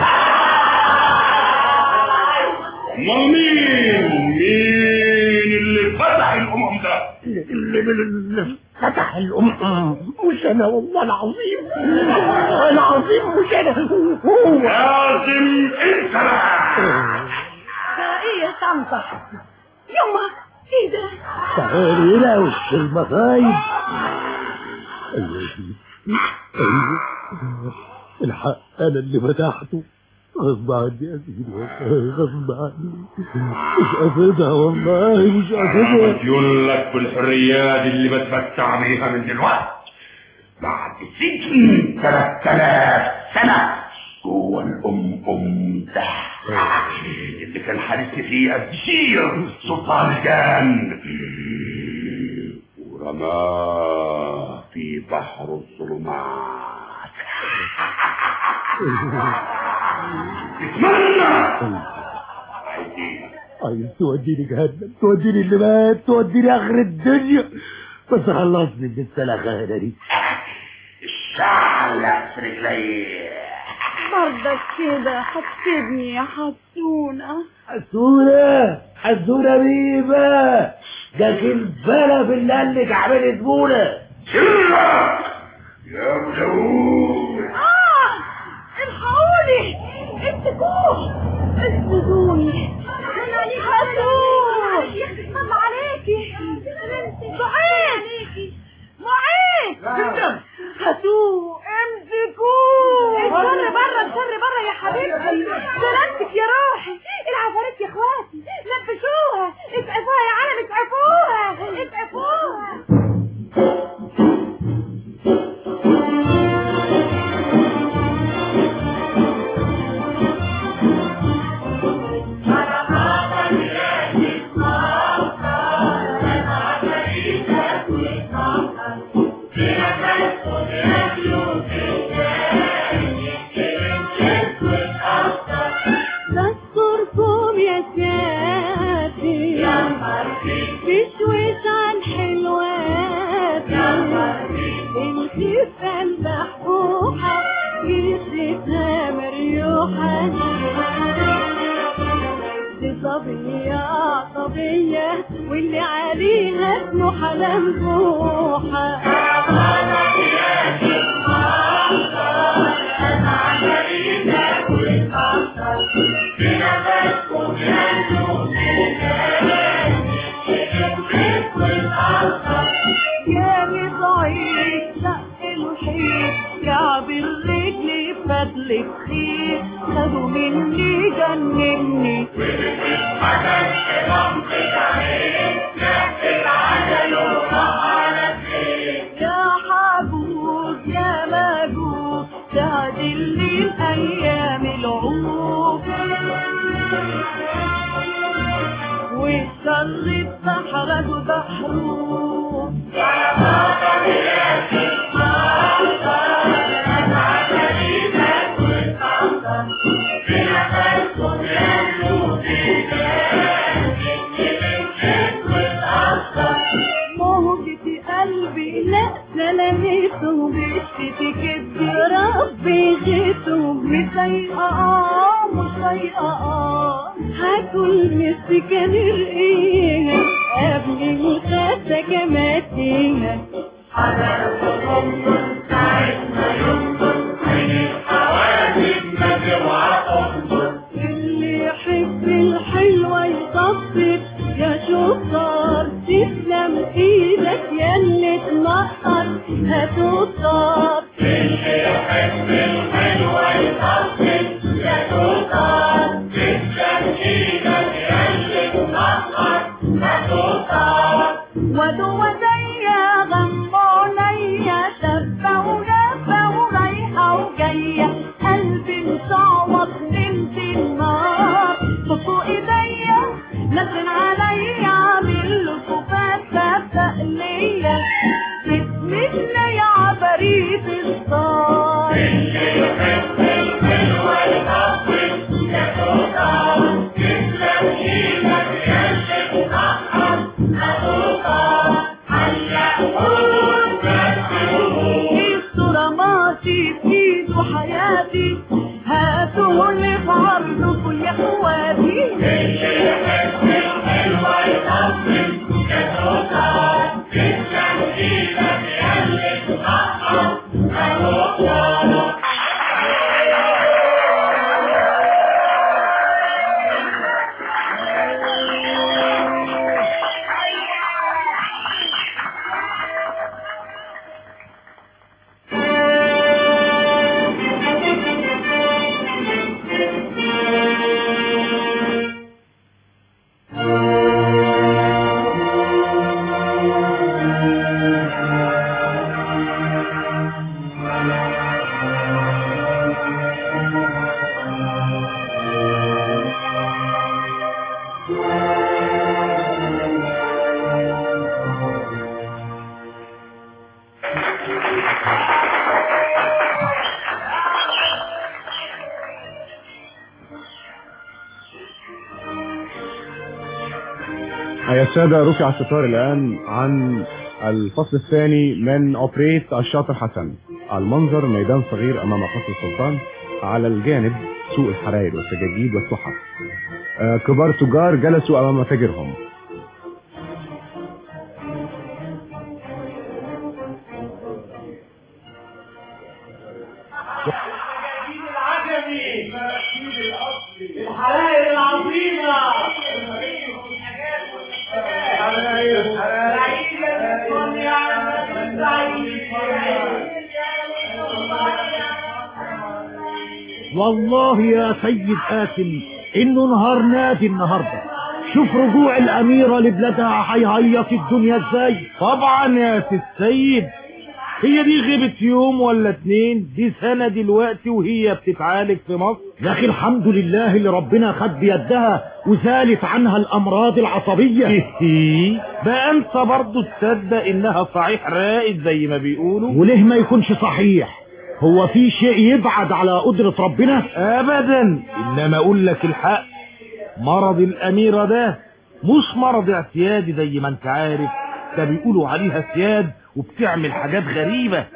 امال مين مين اللي فتح الامم ده اللي اللي فتح الأم مش أنا والله العظيم العظيم مش أنا هو لازم انت بقى ايه يا سمسة يما ايه ده تعالي هنا وش المصايب أيوة يا سيدي أيوة الحق أنا اللي فتحته غصب عني يا سيدي والله غصب عني مش قصدها والله مش قصدها بديون لك بالحريات اللي بتمتع بيها من دلوقتي بعد سجن 3000 سنة جوه الأم أم ده اللي كان حارسني فيه البشير سلطان الجان ورماه في بحر الظلمات اتمنى عايزين عايز توديني جهنم توديني اللي مات توديني اخر الدنيا بس خلصني من السلخانه دي الشعلة في رجلي برضك كده هتسيبني يا حسونة حسونة حسونة بيبة ده كلبانة في اللي قال لك عملت بولة سرك يا مزور اه الحقوني امسكوه اسندوني حسون يخدم عليكي معين معين هاتوه امسكوه الشر بره الشر بره يا حبيبتي سلامتك يا روحي العفاريت يا اخواتي نبشوها اسعفوها يا عالم اسعفوها اسعفوها دستوركم يا سيادي بشويش عن حلواتي الخفة المحبوحة جيشتها مريوحة دي صبية صبية واللي عليها اسمه حلم بوحة جامد ضعيف شق الحيط كعب الرجل بدل خير خدوا مني جنني يا حبوب يا مجوب تعدل لي الايام العوب والشر اتسحرج بحروب موجة قلبي لا سلامته بشتي كدي ربي جيته مش طايقة اه مش طايقة اه هاكل مسكن رقيها ابني مخدة كماتيها اللي يحب الحلوة يصفر يا شطار تسلم ايدك يا اللي تنقر هتوصل اللي يحب الحلوة يصفر يا شطار تسلم ايدك يا اللي تنقر هتوصل ودو وديا غم عليا شابة وجابة ورايحة وجاية قلبي مصعوط بنت النار فوق ايديا نزل عليا عامل له كوبات سابق ليا بسم الله يا عفاريت الصار اللي يحب الحلوة يطفل يا سلطان تسلم ايدك يا اللي تنقر هتوصل هيقول الصورة ماشي في ايده حياتي هاتوا اللي في عرضكم يا اخواتي اللي يحب الحلوة يطفل يا سلطان تسلم ايدك يا اللي تنقر هتوصل يا السادة رفع الستار الآن عن الفصل الثاني من أوبريت الشاطر حسن المنظر ميدان صغير أمام قصر السلطان على الجانب سوق الحراير والسجاجيد والتحف آه، كبار تجار جلسوا أمام متاجرهم الحراير العظيمة والله يا سيد قاسم انه نهار نادي النهارده شوف رجوع الاميرة لبلادها هيهيص الدنيا ازاي طبعا يا سي السيد هي دي غيبت يوم ولا اتنين دي سنة دلوقتي وهي بتتعالج في مصر يا اخي الحمد لله اللي ربنا خد بيدها وزالت عنها الامراض العصبية إيه؟ بقى انت برضه تصدق انها صحيح رائد زي ما بيقولوا وليه ما يكونش صحيح هو في شيء يبعد على قدرة ربنا ابدا انما اقول لك الحق مرض الاميرة ده مش مرض اعتيادي زي ما انت عارف ده بيقولوا عليها سياد وبتعمل حاجات غريبة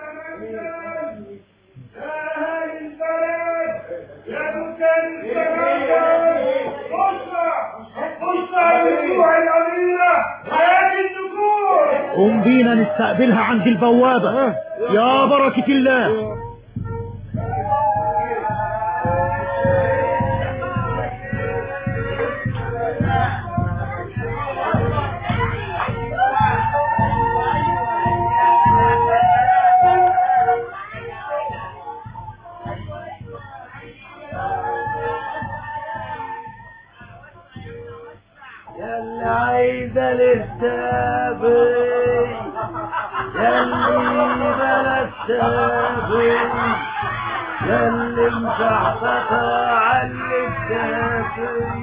قوم بينا نستقبلها عند البوابة يا بركة الله ياللي عايزة للسابي ياللي بلا السابي ياللي مشحططة على السابي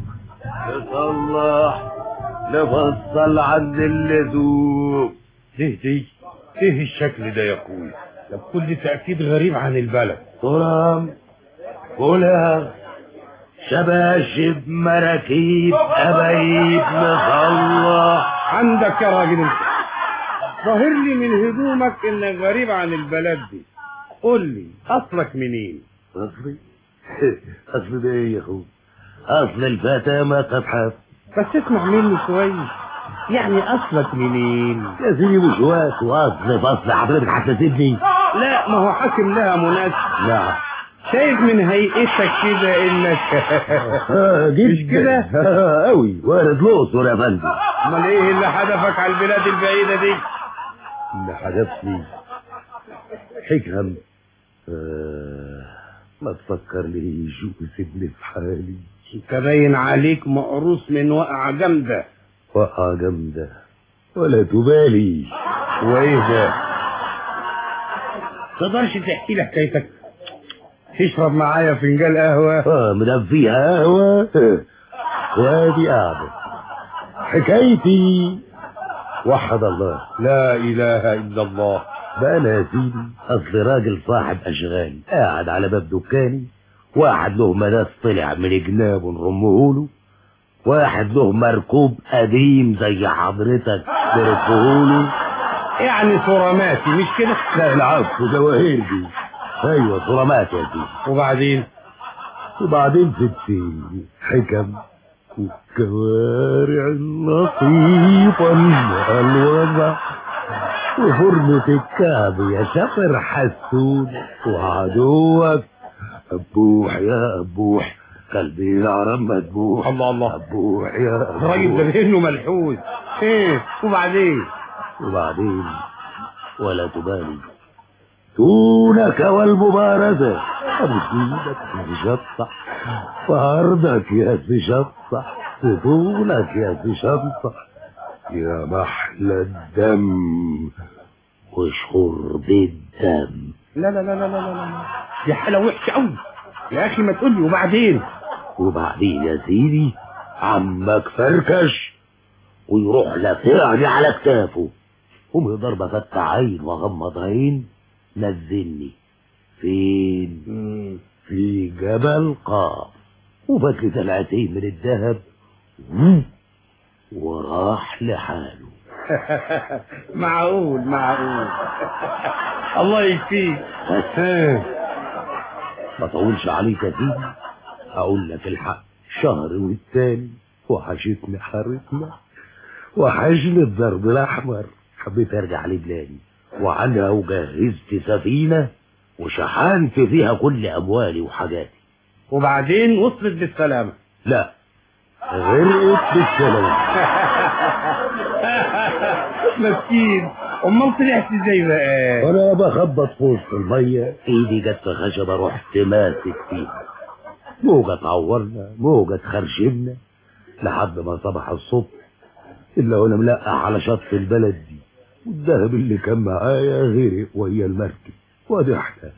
تصلح نفصل عن اللزوم ايه دي ايه الشكل ده يا اخويا ده بكل تأكيد غريب عن البلد طرام كلها شباشب مراكيب أبايب مصلح عندك يا راجل انت ظاهر لي من هدومك انك غريب عن البلد دي قول لي اصلك منين أصلي أصل ده إيه يا أخو أصل الفتى ما تضحك بس اسمع مني كويس يعني اصلك منين يا سيدي مش وقت وأصل فصل حضرتك هتسيبني لا ما هو حاكم لها مناسب لا شايف من هيئتك كده انك آه مش كده؟ آه أوي وارد الأقصر يا فندم امال ايه اللي حدفك على البلاد البعيده دي اللي حدفني حكم آه ما تفكر ليش وسيبني في حالي انت باين عليك مقروص من وقعه جامده وقعة جامدة ولا تبالي وايه ده تقدرش تحكي لي حكايتك تشرب معايا فنجان قهوه اه مدام فيها قهوة وادي قاعدة حكايتي وحد الله لا اله الا الله بقى انا يا سيدي اصل راجل صاحب اشغال قاعد على باب دكاني واحد له مداس طلع من جنابه نرمهوله واحد له مركوب قديم زي حضرتك نركبهوله يعني صراماتي مش كده لا العفو جواهر دي ايوه صرامات يا سيدي وبعدين وبعدين ستي حكم والكوارع اللطيفة الوضع وفرمة الكعب يا شفر حسون وعدوك أبوح يا أبوح قلبي يعرم مذبوح الله الله أبوح يا الراجل ده أبوح لانه ملحوظ ايه وبعدين وبعدين ولا تبالي دونك والمبارزة أبو سيدك تشطح فعرضك يا تشطح طولك يا تشطح يا محلى الدم وشرب الدم لا لا لا لا لا لا لا دي حاله وحشه قوي يا اخي ما تقول لي وبعدين وبعدين يا سيدي عمك فركش ويروح لافعني على كتافه قوم ضربة فتح عين وغمض عين نزلني فين في جبل قاف وبات لي دلعتين من الذهب وراح لحاله معقول معقول الله يكفيك ما طولش عليك يا سيدي هقول لك الحق شهر والتاني وحشتني حارتنا وحشني الضرب الاحمر حبيت ارجع لبلادي وعنها وجهزت سفينه وشحنت فيها كل اموالي وحاجاتي وبعدين وصلت بالسلامه لا غرقت بالسلام مسكين امال طلعت ازاي بقى وانا بخبط في وسط الميه ايدي جت في خشبه رحت ماسك فيها موجه تعورنا موجه تخرشمنا لحد ما صبح الصبح الا وانا ملقح على شط البلد دي والذهب اللي كان معايا غرق ويا المركب وادي احنا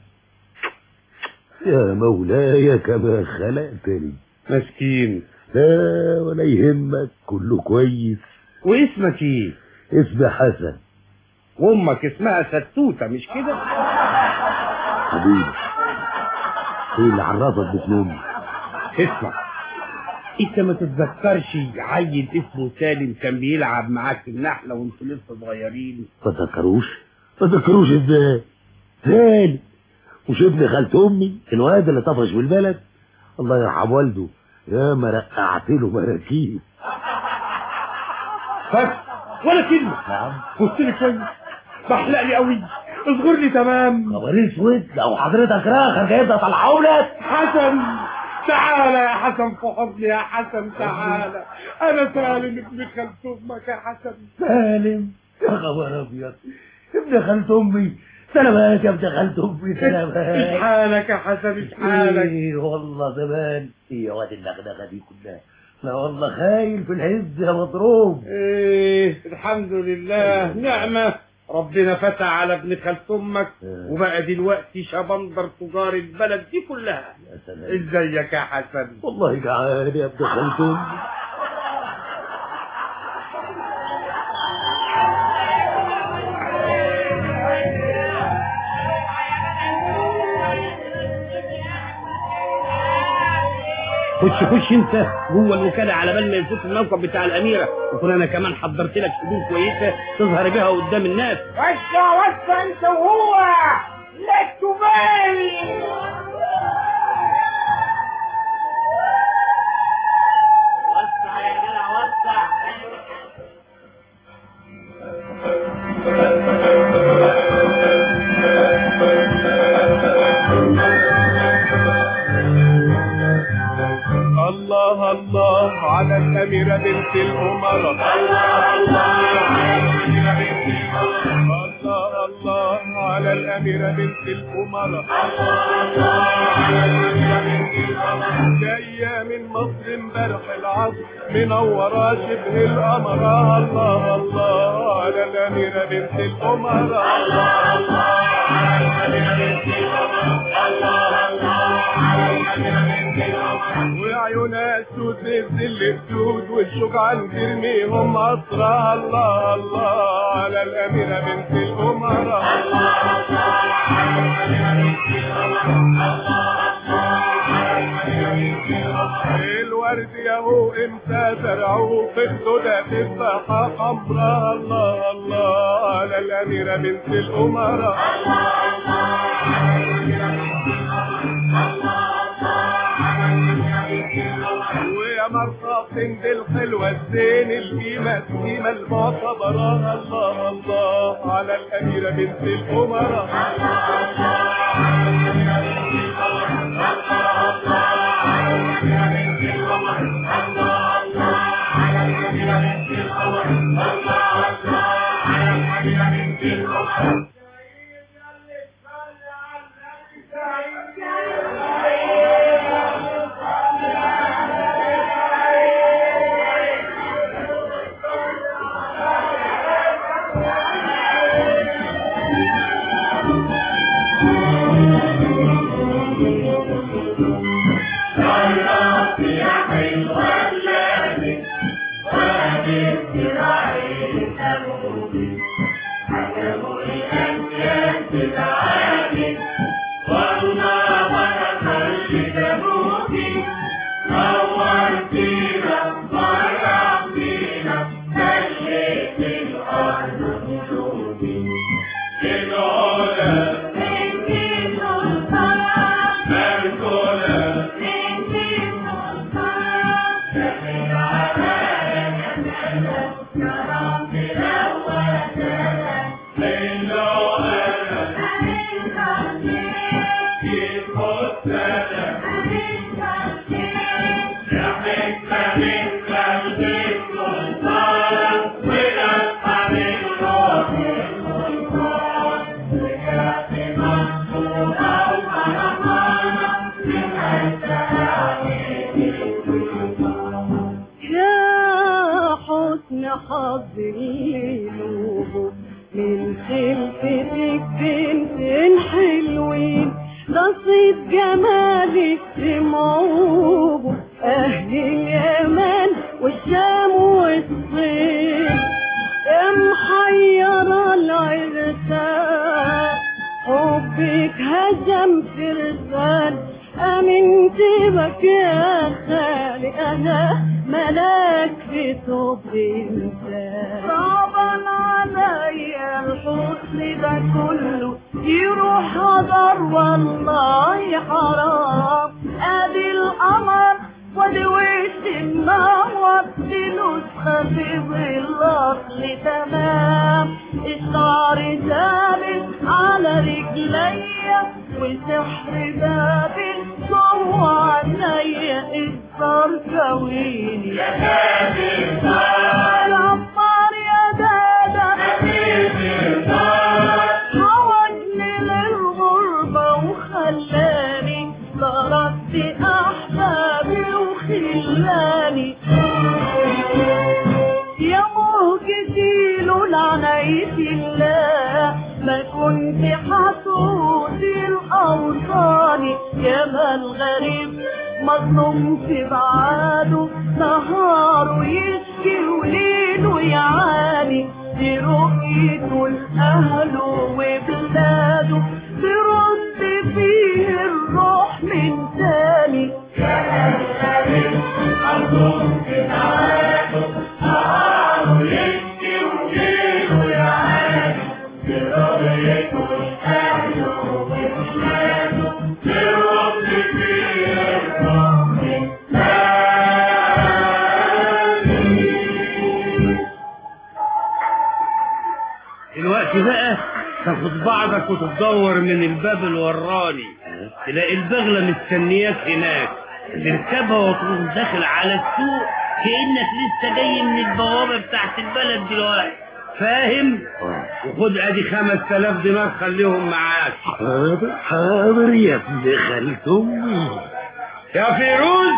يا مولاي كما خلقتني مسكين لا ولا يهمك كله كويس واسمك ايه اسمي حسن وامك اسمها ستوته مش كده حبيبي ايه اللي عرفك باسم امي اسمع انت ما تتذكرش عيل اسمه سالم كان بيلعب معاك في النحله وانتوا لسه صغيرين ما تذكروش ما تذكروش ازاي سالم مش ابن خالة امي الواد اللي طفش بالبلد الله يرحم والده يا ما رقعت له مراكيب بس ولا كلمه بص لي كويس بحلق لي قوي اصغر لي تمام خبر اسود لو حضرتك راخر جاي ده طلعهم لك حسن تعالى يا حسن في حضني يا حسن تعالى انا سالم ابن خالة امك يا حسن سالم يا خبر ابيض ابن خالة امي سلامات يا ابن خالة امي سلامات ايش حالك يا حسن ايش حالك ايه والله زمان ايه يا واد النغنغه دي كلها لا والله خايل في العز يا مضروب ايه الحمد لله نعمة ربنا فتح على ابن خالة امك وبقى دلوقتي شبندر تجار البلد دي كلها يا سلام ازيك يا حسن والله جعان يا ابن خالة امي خش خش انت جوه الوكاله على بال ما يفوت الموقف بتاع الاميره وكون انا كمان حضرت لك هدوم كويسه تظهر بيها قدام الناس وسع وسع انت وهو لا تبالي وسع يا جدع وسع الله الله على الأميرة بنت الأمراء الله الله على الأميرة بنت الأمراء جاية من مصر امبارح العصر منورة شبه القمر الله الله على الأميرة بنت الأمراء الله الله على الأميرة بنت الأمراء الله الله على الأميرة بنت الأمراء وعيونها سود نزل سود والشوك عن ترميهم أسرى الله الله على الأميرة بنت الأمراء الله الله على الأميرة بنت الأمراء الله الله على الأميرة بنت الأمراء الورد ياهو امتى زرعوه في السودا تفاحة حمراء الله الله على الأميرة بنت الأمراء الله الله على الأميرة بنت الأمراء ويا مرصى سند الحلوة الزين القيمة القيمة المعتبرة الله الله على الأميرة بنت الأمراء الله الله على الأميرة بنت الأمراء الله الله على الأميرة بنت الأمراء الله الله على الأميرة بنت الأمراء الله الله على الأميرة بنت الأمراء يا حسن حظ الليل من خلفتك بنتين حلوين ده صيت جمالك سمعوه أهل اليمن والشام والصين يا محيرة العرسان حبك هجم فرسان أمنت بك يا خالي أنا ملاك في طب إنسان صعبا عليا الحسن ده كله يروح هدر والله حرام ادي القمر وادي وش النهر دي نسخة في ظل تمام الشعر ثابت على رجليا والسحر بابل جوه عينيا الصار كويني يا كابر يا عمار يا دادا حوجني للغربة وخلاني تركت أحبابي وخلاني يا موجتي لولا عناية الله ما كنت حسود الأوطاني يا ما الغريب مظلوم في بعاده نهاره يشكي وليله يعاني دي رؤيته لأهله وبلاده ترد فيه الروح من تاني يا الغريب مظلوم في بعاده نهاره يشكي وليله يعاني دي رؤيته لأهله وبلاده ترد فيه الروح من دلوقتي بقى تاخد بعضك وتدور من الباب الوراني تلاقي البغلة مستنياك هناك تركبها وتروح داخل على السوق كأنك لسه جاي من البوابة بتاعت البلد دلوقتي فاهم؟ وخد ادي خمس تلاف دينار خليهم معاك حاضر حاضر يا ابن خالة امي يا فيروز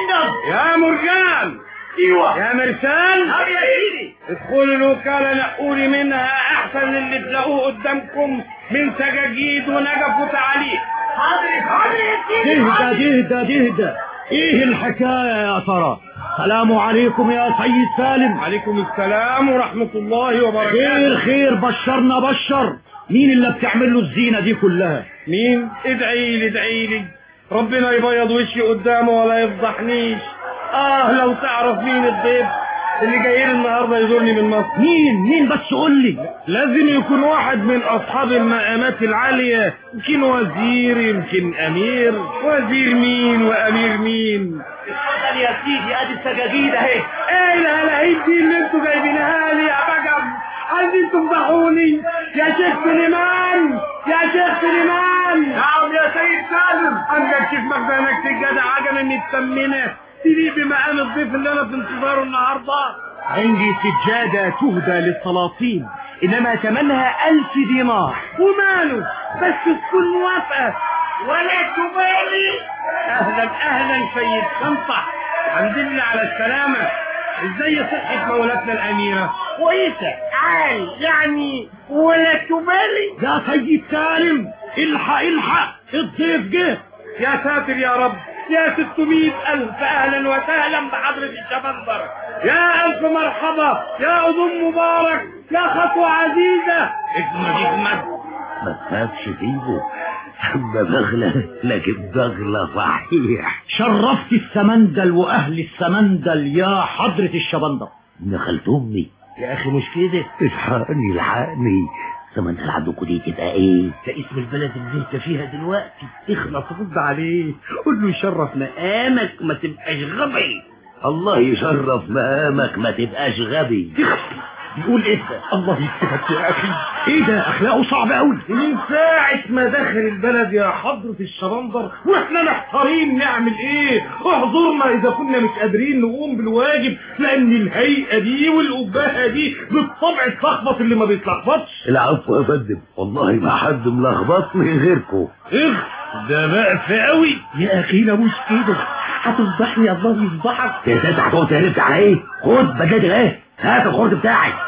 يا مرجان ايوه يا مرسال نعم يا سيدي ادخلوا الوكالة نقولي منها احسن اللي تلاقوه قدامكم من سجاجيد ونجف وتعاليق حاضر حاضر يا سيدي تهدى تهدى تهدى ايه الحكاية يا ترى سلام عليكم يا سيد سالم عليكم السلام ورحمة الله خير وبركاته خير بشرنا بشر مين اللي بتعمل له الزينة دي كلها مين ادعي لي ادعي لي ربنا يبيض وشي قدامه ولا يفضحنيش اه لو تعرف مين الضيف اللي جاي لي النهارده يزورني من مصر مين مين بس قول لي لازم يكون واحد من اصحاب المقامات العالية يمكن وزير يمكن امير وزير مين وامير مين اتفضل يا سيدي ادي السجاجيد اهي ايه الهلاهيب دي اللي انتوا جايبينها لي يا بجم عايزين تفضحوني يا شيخ سليمان يا شيخ سليمان نعم يا سيد سالم عندك شيخ مخزنك الجدع عجلة متسمنة تليق بمقام الضيف اللي انا في انتظاره النهارده عندي سجادة تهدى للسلاطين انما ثمنها الف دينار وماله بس تكون موافقة ولا تبالي اهلا اهلا سيد شنطة الحمد لله على السلامة ازاي صحة مولاتنا الاميرة كويسة عال يعني ولا تبالي يا سيد سالم الحق الحق الضيف جه يا ساتر يا رب يا ستمائة ألف أهلا وسهلا بحضرة الشبندر يا ألف مرحبا يا أذن مبارك يا خطوة عزيزة اجمد اجمد ما تخافش فيه اما بغلة لكن بغلة صحيح شرفت السمندل واهل السمندل يا حضرة الشبندر ابن خالة امي يا أخي مش كده الحقني الحقني السمندل عندكم دي تبقى ايه ده اسم البلد اللي انت فيها دلوقتي اخلص رد عليه قول له يشرف مقامك ما تبقاش غبي الله يشرف مقامك ما تبقاش غبي بيقول ايه ده الله يكتبك يا اخي ايه ده اخلاقه صعب قوي من ساعة ما دخل البلد يا حضرة الشبندر واحنا محتارين نعمل ايه اعذرنا اذا كنا مش قادرين نقوم بالواجب لان الهيئة دي والقباهة دي بالطبع التخبط اللي ما بيتلخبطش العفو يا فندم والله ما حد ملخبطني غيركم اخ ده بقف قوي يا اخي لا مش كده هتفضحني الله يفضحك يا ساتر هتقعد تهرب على ايه خد بدلتي ايه هات الخرد بتاعي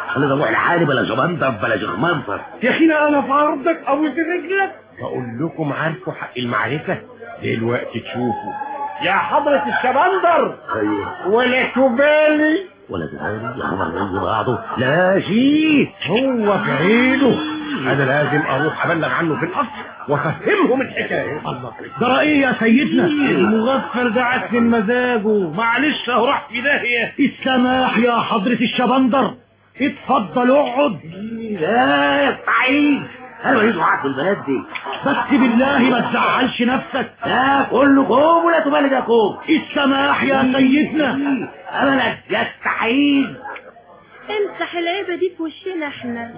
خلينا نروح لحالي بلا جمندر بلا شخمنصر يا اخينا انا في عرضك ابو رجلك بقول لكم عارفوا حق المعرفة دلوقتي تشوفوا يا حضرة الشبندر ايوه ولا تبالي ولا تبالي يا خبر زي بعضه لا شيء هو بعينه انا لازم اروح ابلغ عنه في القصر وافهمهم الحكايه الله ده رأيه يا سيدنا المغفل ده عكن مزاجه معلش اهو راح في داهيه السماح يا حضرة الشبندر اتفضل اقعد لا يا سعيد انا ماليش معاك في البلد دي بس بالله ما تزعلش نفسك لا كله كوم ولا تبالي ده كوم السماح يا سيدنا ابدا يستحيل امسح العيبة دي في وشنا احنا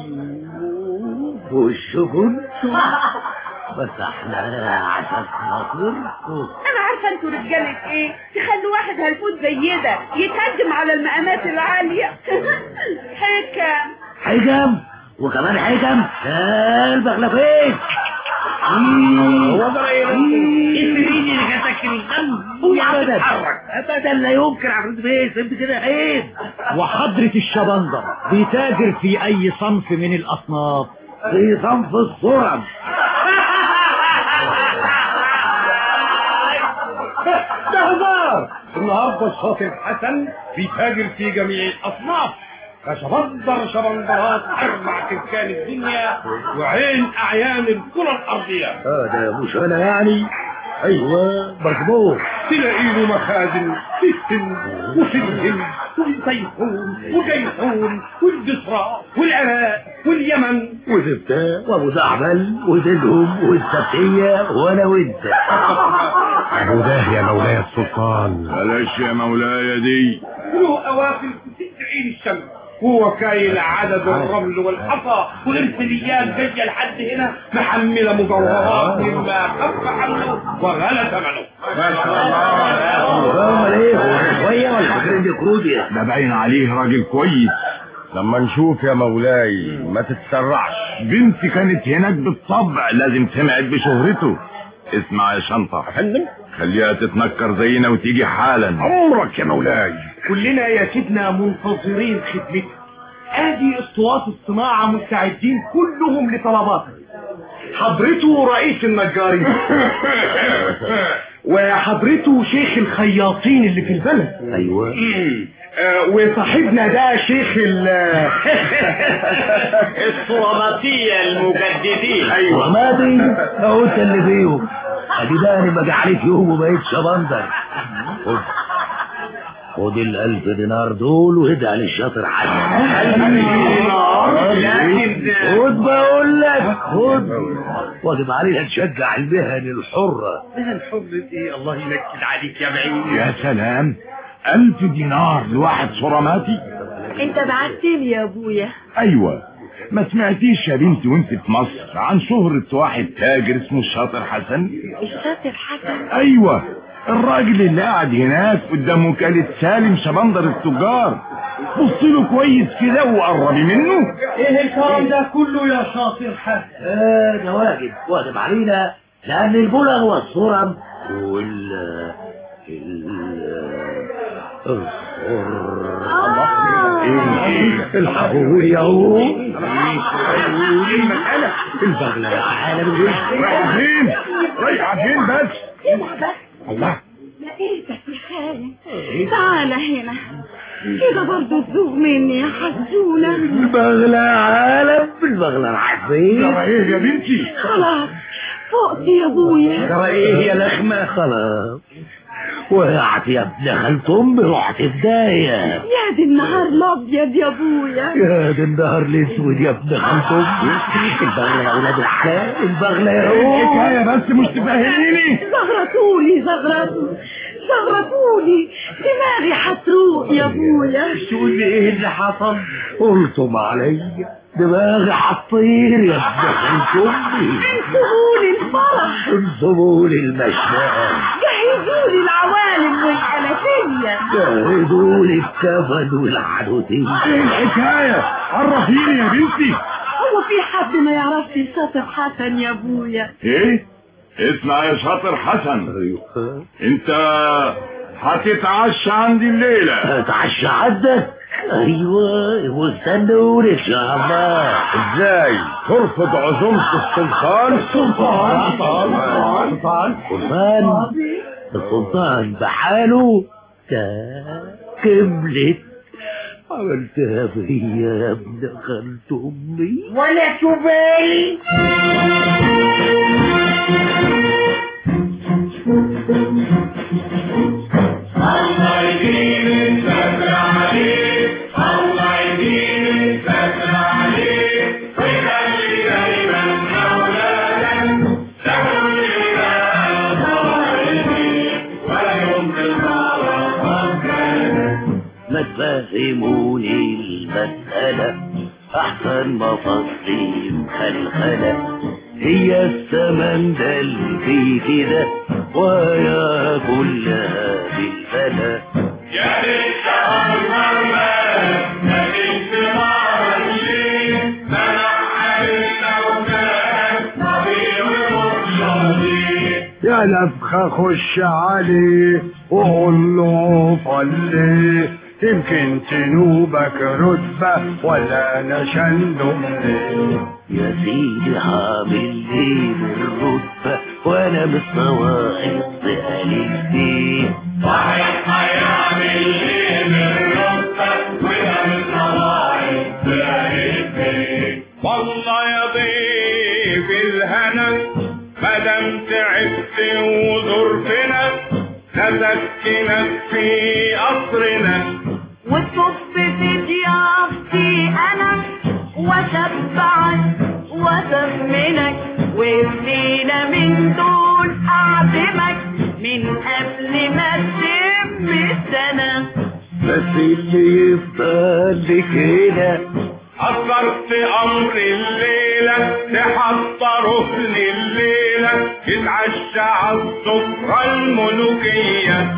وشكم بس احنا عشان خاطركم انا عارفه انتوا رجاله ايه تخلوا واحد هلفوت زي ده يتهجم على المقامات العاليه حكم حجم وكمان حجم لا البغلة فين هو ده ايه اللي جاتك الغم ابدا ابدا لا يمكن عفريت بيه انت كده عيب وحضرة الشبندر بيتاجر في اي صنف من الاصناف في صنف الصرم ده هزار النهارده الشاطر حسن بيتاجر في جميع الاصناف فشبندر شبندرات اربع سكان الدنيا وعين اعيان الكره الارضيه هذا مش انا يعني ايوه مظبوط تلاقي له مخازن في السن وفي الهند وفي تيفون وجيحون والبصرة والعراق واليمن وزبتة وابو زعبل ودلهم والسبتية وانا وانت ابو ده يا مولاي السلطان بلاش يا مولاي دي له أوافل تسعين الشمس هو كايل عدد الرمل والحصى والارسليات جايه لحد هنا محمله مجوهرات مما خف عنه وغلى ثمنه ما شاء الله امال ايه هو شوية ولا فاكرين دي كروديا ده باين عليه راجل كويس لما نشوف يا مولاي ما تتسرعش بنتي كانت هناك بالطبع لازم سمعت بشهرته اسمع يا شنطة فندم خليها تتنكر زينا وتيجي حالا عمرك يا مولاي كلنا يا سيدنا منتظرين خدمتك ادي اسطوات الصناعة مستعدين كلهم لطلباتك حضرته رئيس النجارين وحضرته شيخ الخياطين اللي في البلد ايوه آه، وصاحبنا ده شيخ ال الصراماتية المجددين ايوه ومادي اهو انت اللي فيهم ادي ده انا بقى عليك يوم وبقيت شبندر خد خد الالف دينار دول وهدى للشاطر حسن لكن خد بقول لك خد واجب علينا نشجع المهن الحرة الحب ايه الله ينكد عليك يا بعيد يا سلام ألف دينار لواحد صراماتي انت بعتني يا ابويا أيوة ما سمعتيش يا بنتي وانت في مصر عن شهرة واحد تاجر اسمه الشاطر حسن الشاطر حسن أيوة الراجل اللي قاعد هناك قدام وكالة سالم شبندر التجار بص له كويس كده وقربي منه ايه الكلام ده كله يا شاطر حسن آه ده واجب واجب علينا لأن البلغ والصرم وال ال الحقوني يا هو المسألة البغلة يا عالم الوش رايحة فين؟ رايحة فين بس؟ الله لقيتك يا خالد تعال هنا كده برضه تزوغ مني يا حزونة البغلة يا عالم البغلة العظيم ترى ايه يا بنتي؟ خلاص فقت يا ابويا ترى ايه يا لخمة خلاص وقعت يا ابن خالت امي رحت بداية يا دي النهار الابيض يا ابويا يا ده النهار الاسود يا ابن خالت امي البغلة يا ولاد الحلال البغلة يا روح الحكاية بس مش تفهميني زغرتولي زغرتوا زغرتولي دماغي هتروق يا ابويا تقول لي ايه اللي حصل قلتم عليا دماغي هتطير يا ابن خالت امي انسبولي الفرح انصبوا لي المشنقة جهزولي العوالم والحنفية جهدوا لي الكفن والعدوتين ايه الحكاية؟ عرفيني يا بنتي هو في حد ما يعرفش شاطر حسن يا ابويا ايه؟ اسمع يا شاطر حسن ايوه انت هتتعشى عندي الليلة اتعشى عندك ايوه واستنى ونرجع الله ازاي ترفض عزومة السلطان السلطان السلطان سلطان السلطان بحاله تا كملت عملتها بهي يا ابن خالة امي ولا تبالي الله يدين الستر عليك الله يدين الستر عليك ويخلي دايما أولادا تكون لله الظالمين ولا يوم المعرض ما تفهموني المسألة أحسن ما تصميم خلخلة هي السمن ده اللي في كده ويا كلها بالفلا يا ريت الله ما كنت معرض ليه منع علينا وكان طبيب مخلصين يا نفخة خش عليه وقول له فليه يمكن تنوبك رتبة ولا نشنده منين يا سيدي عامل لي بالرتبة وانا مستواعب بقالي كتير صحيح هيعمل ايه بالرتبة وده من صواعب بقالي كتير والله يا ضيف الهنا مادام تعبت وزرتنا نسكنك في قصرنا وتصب في ضيافتي انا واشبعك وتضمنك وفينا من دول اعزمك من قبل ما تتم السنه بس اللي يفضل لك هنا حضرت امر الليلة تحضره لليلة يتعشى على السفرة الملوكية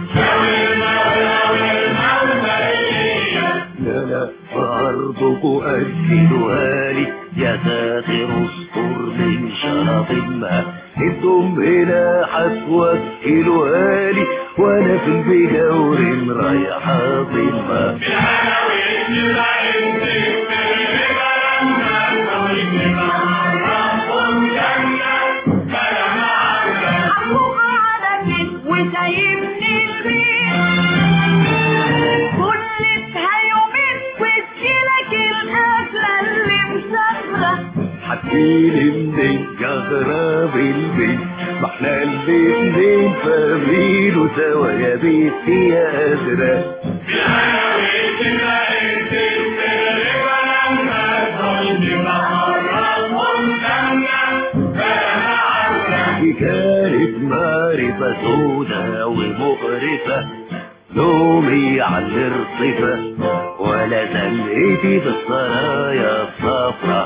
لا لا عرضك أكلها لي يا ساتر استر من شرف ما انتم هنا هتوكلوها لي وانا في البجور رايح اضمها وسايبني البيت كلتها يومين وتجيلك الأكلة اللي مسافرة حكيلي من الجغرة بالبيت ما احنا الاتنين فاهمينه سوا يا بيتي يا قادرة دي كانت معرفة سودة ومقرفة نومي على الارصفة ولا زلقتي بالسرايا الصفرا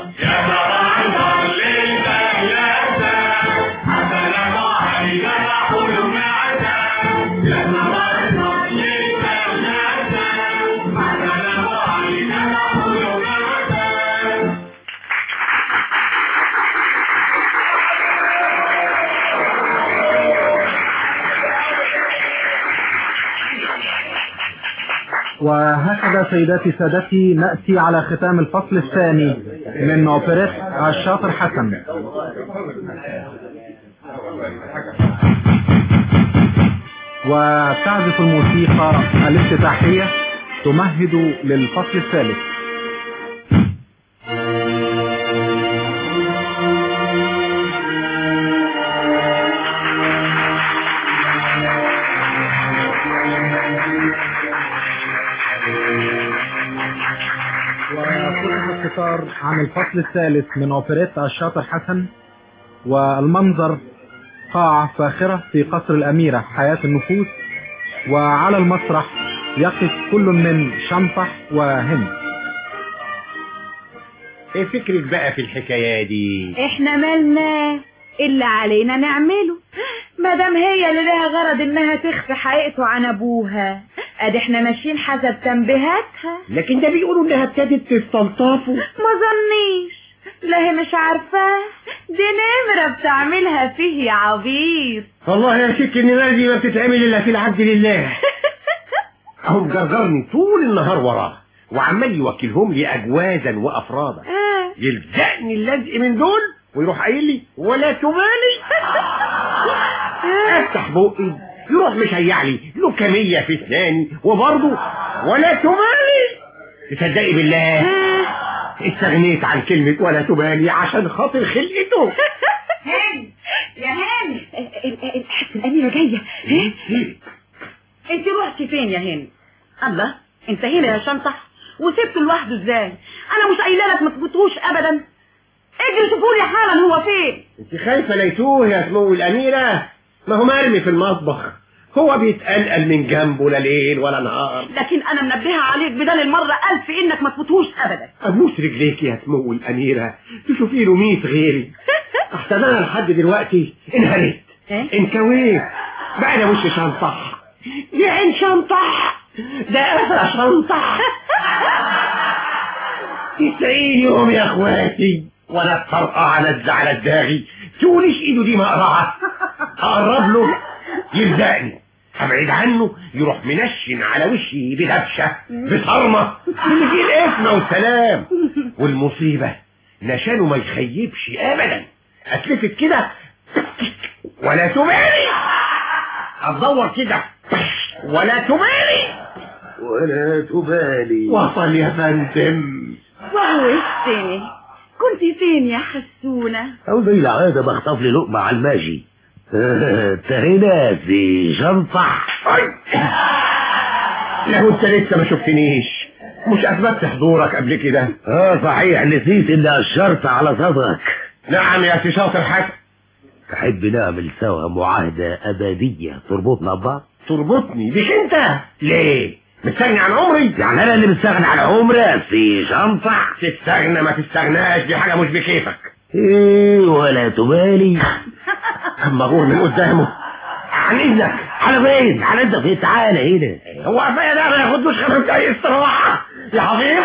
وهكذا سيداتي سادتي نأتي على ختام الفصل الثاني من أوبريت الشاطر حسن وتعزف الموسيقى الافتتاحية تمهد للفصل الثالث وفتح الستار عن الفصل الثالث من أوبريت الشاطر حسن والمنظر قاعة فاخرة في قصر الأميرة حياة النفوس وعلى المسرح يقف كل من شنطح وهند ايه فكرك بقى في الحكاية دي احنا مالنا اللي علينا نعمله مادام هي اللي لها غرض انها تخفي حقيقته عن ابوها ادي احنا ماشيين حسب تنبيهاتها لكن ده بيقولوا انها ابتدت تستلطفه ما ظنيش لا هي مش عارفاه دي نمرة بتعملها فيه يا عبيط والله يا ست النمرة دي ما بتتعمل الا في العبد لله هو مجرجرني طول النهار وراه وعمال يوكلهم لي اجوازا وافرادا آه. يلزقني اللزق من دول ويروح قايل لي ولا تبالي افتح بقي يروح مشيع لي لوكامية في اسناني وبرضه ولا تبالي تصدقي بالله استغنيت عن كلمة ولا تبالي عشان خاطر خلقته هاني يا هاني الحس الأميرة جاية ها؟ انت رحتي فين يا هاني الله انت هنا يا شنطح وسبته لوحده ازاي انا مش قايله لك ما تفوتوش ابدا اجري شوفوا لي حالا هو فين انت خايفة ليتوه يا سمو الأميرة ما هو مرمي في المطبخ هو بيتقلقل من جنبه لا ليل ولا نهار لكن انا منبهه عليك بدل المره الف انك ما تفوتوش ابدا ابوس رجليك يا سمو الأميرة تشوفي له ميت غيري احسن انا لحد دلوقتي انهرت انكويت بقى انا وش شنطح يا عين شنطح ده قفا شنطح تسعين يوم يا اخواتي وانا الطرقة على الزعل الداغي تقوليش ايده دي مقرعة اقرب له يلزقني ابعد عنه يروح منشن على وشي بدبشة بصرمة اللي فيه الاسم والسلام والمصيبة نشانه ما يخيبش ابدا اتلفت كده ولا تبالي اتدور كده ولا تبالي ولا تبالي وصل يا فندم وحشتني كنت فين يا حسونة أو زي العادة بخطف لي لقمة على الماشي تهنا في شنطح لو انت لسه ما شفتنيش مش اثبتت حضورك قبل كده اه صحيح نسيت اني اشرت على صدرك نعم يا سي شاطر حسن تحب نعمل سوا معاهدة أبدية تربطنا ببعض تربطني بيك انت ليه مستغني عن عمري يعني أنا اللي مستغني عن عمري يا سي شنطح تستغنى ما تستغناش دي حاجة مش بكيفك ايه ولا تبالي اما غور من قدامه عن اذنك على فين على انت فين تعالى هنا هو عفايا ده ما ياخدوش خمس اي استراحة يا حبيب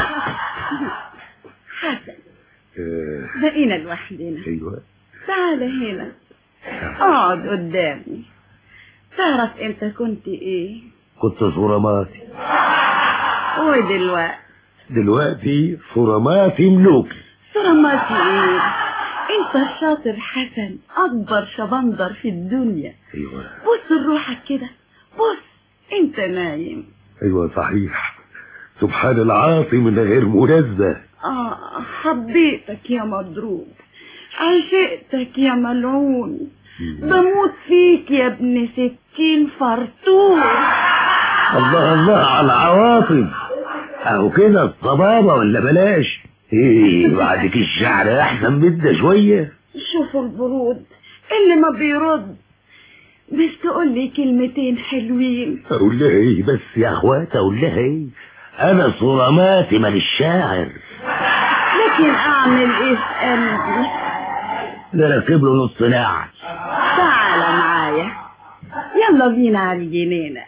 حسن بقينا لوحدنا ايوه تعال هنا اقعد قدامي تعرف انت كنت ايه كنت صورماتي ودلوقتي دلوقتي صورماتي ملوك صرماتي ايه انت الشاطر حسن اكبر شبندر في الدنيا ايوه بص لروحك كده بص انت نايم ايوه صحيح سبحان العاصي من غير مناسبة اه حبيتك يا مضروب عشقتك يا ملعون بموت فيك يا ابن ستين فرطور الله الله على العواطف اهو كده الصبابة ولا بلاش ايه بعدك الشعر احسن بدنا شوية شوفوا البرود اللي ما بيرد بس تقول لي كلمتين حلوين اقول لها ايه بس يا اخوات اقول لها ايه انا صراماتي من الشاعر لكن اعمل ايه في قلبي نركب له نص ناعم تعال معايا يلا بينا على الجنينة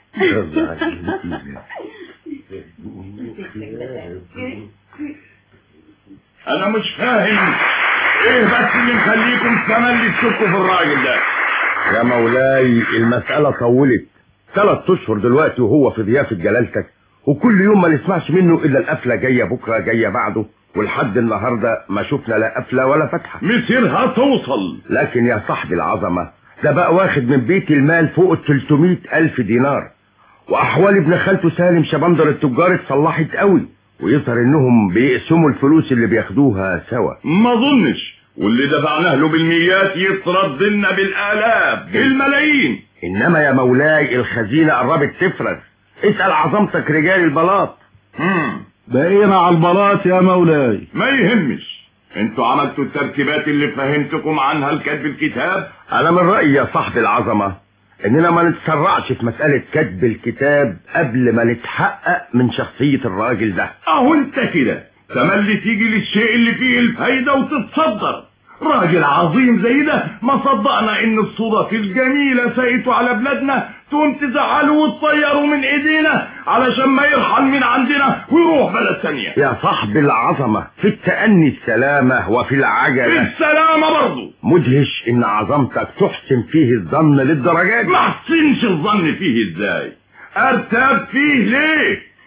انا مش فاهم ايه بس اللي مخليكم تملي تشكوا في الراجل ده يا مولاي المسألة طولت ثلاث اشهر دلوقتي وهو في ضيافة جلالتك وكل يوم ما نسمعش منه الا القفلة جاية بكرة جاية بعده ولحد النهاردة ما شفنا لا قفلة ولا فتحة مسيرها توصل لكن يا صاحب العظمة ده بقى واخد من بيت المال فوق ال 300 ألف دينار وأحوال ابن خالته سالم شبندر التجار اتصلحت قوي ويظهر انهم بيقسموا الفلوس اللي بياخدوها سوا ما اظنش واللي دفعناه له بالميات يترد لنا بالالاف بالملايين انما يا مولاي الخزينة قربت تفرز اسأل عظمتك رجال البلاط بقينا على البلاط يا مولاي ما يهمش انتوا عملتوا الترتيبات اللي فهمتكم عنها الكتب الكتاب انا من رأيي يا صاحب العظمة اننا ما نتسرعش في مسألة كتب الكتاب قبل ما نتحقق من شخصية الراجل ده اهو انت كده تملي تيجي للشيء اللي فيه الفايدة وتتصدر راجل عظيم زي ده ما صدقنا ان الصدف الجميلة سايته على بلادنا تقوم تزعله وتطيره من ايدينا علشان ما يرحل من عندنا ويروح بلد تانية يا صاحب العظمة في التأني السلامة وفي العجلة في السلامة برضه مدهش ان عظمتك تحسن فيه الظن للدرجات ما احسنش الظن فيه ازاي ارتاب فيه ليه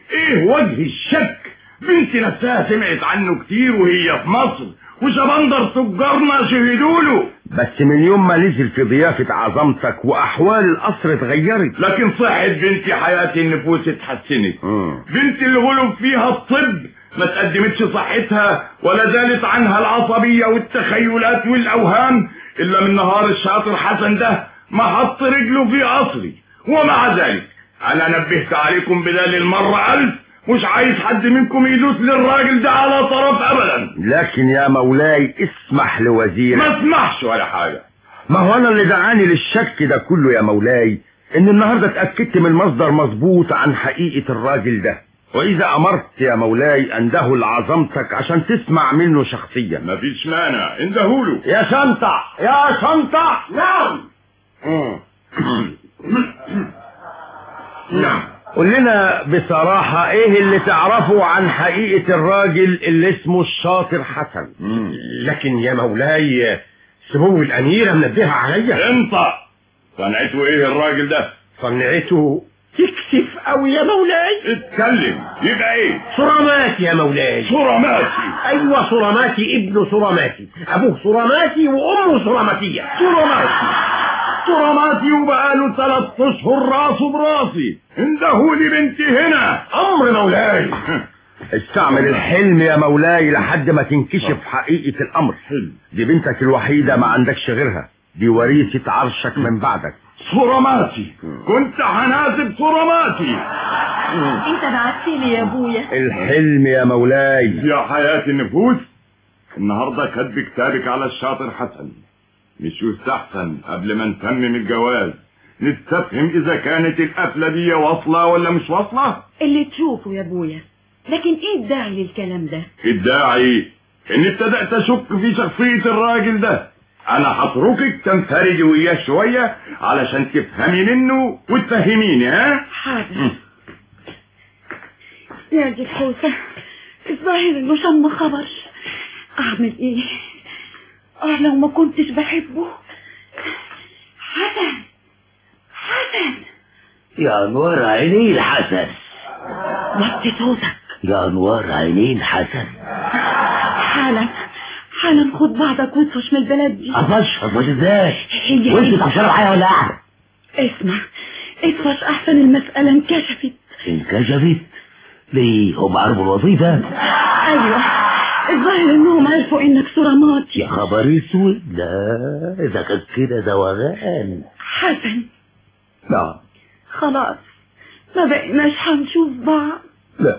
ايه وجه الشك بنتي نفسها سمعت عنه كتير وهي في مصر وشبندر تجارنا شهدوا له بس من يوم ما نزل في ضيافة عظمتك وأحوال القصر اتغيرت لكن صحة بنتي حياة النفوس اتحسنت بنتي اللي غلب فيها الطب ما تقدمتش صحتها ولا زالت عنها العصبية والتخيلات والأوهام إلا من نهار الشاطر حسن ده ما حط رجله في قصري ومع ذلك أنا نبهت عليكم بدال المرة ألف مش عايز حد منكم يدوس للراجل ده على طرف أبدا لكن يا مولاي اسمح لوزيرك ما اسمحش ولا حاجة ما هو أنا اللي دعاني للشك ده كله يا مولاي إن النهاردة اتأكدت من مصدر مظبوط عن حقيقة الراجل ده وإذا أمرت يا مولاي أنده لعظمتك عشان تسمع منه شخصيا مفيش مانع اندهوله يا شنطة يا شنطة نعم نعم قول لنا بصراحة ايه اللي تعرفه عن حقيقة الراجل اللي اسمه الشاطر حسن لكن يا مولاي سمو الأميرة منبهة عليا انت صنعته ايه الراجل ده صنعته تكسف قوي يا مولاي اتكلم يبقى ايه صراماتي يا مولاي صراماتي ايوه صراماتي ابن صراماتي ابوه صراماتي وامه صراماتية صراماتي صراماتي وبقاله ثلاث اشهر راسه براسي اندهولي بنتي هنا امر مولاي استعمل الحلم يا مولاي لحد ما تنكشف حقيقة الأمر دي بنتك الوحيدة ما عندكش غيرها دي وريثة عرشك من بعدك صراماتي كنت هناسب صراماتي انت بعتلي يا ابويا الحلم يا مولاي يا حياة النفوس النهاردة كاتب كتابك على الشاطر حسن مش يستحسن قبل ما نتمم الجواز نستفهم اذا كانت القفلة دي واصلة ولا مش واصلة اللي تشوفه يا ابويا لكن ايه الداعي للكلام ده الداعي ان ابتدأت اشك في شخصية الراجل ده انا هتركك تنفردي وياه شوية علشان تفهمي منه وتفهميني ها حاضر يا دي الحوسة الظاهر انه شم خبر اعمل ايه اه لو ما كنتش بحبه حسن حسن يا انوار عيني الحسن وطي صوتك يا انوار عيني الحسن حالا حالا خد بعضك واطفش من البلد دي اطفش اطفش ازاي هي وانت هي. تخسروا معايا ولا قاعده اسمع اطفش احسن المسألة انكشفت انكشفت ليه هم عرفوا الوظيفه ايوه الظاهر انهم عرفوا انك صراماتي يا خبر اسود لا اذا كان كده زوغان حسن نعم خلاص ما بقيناش هنشوف بعض لا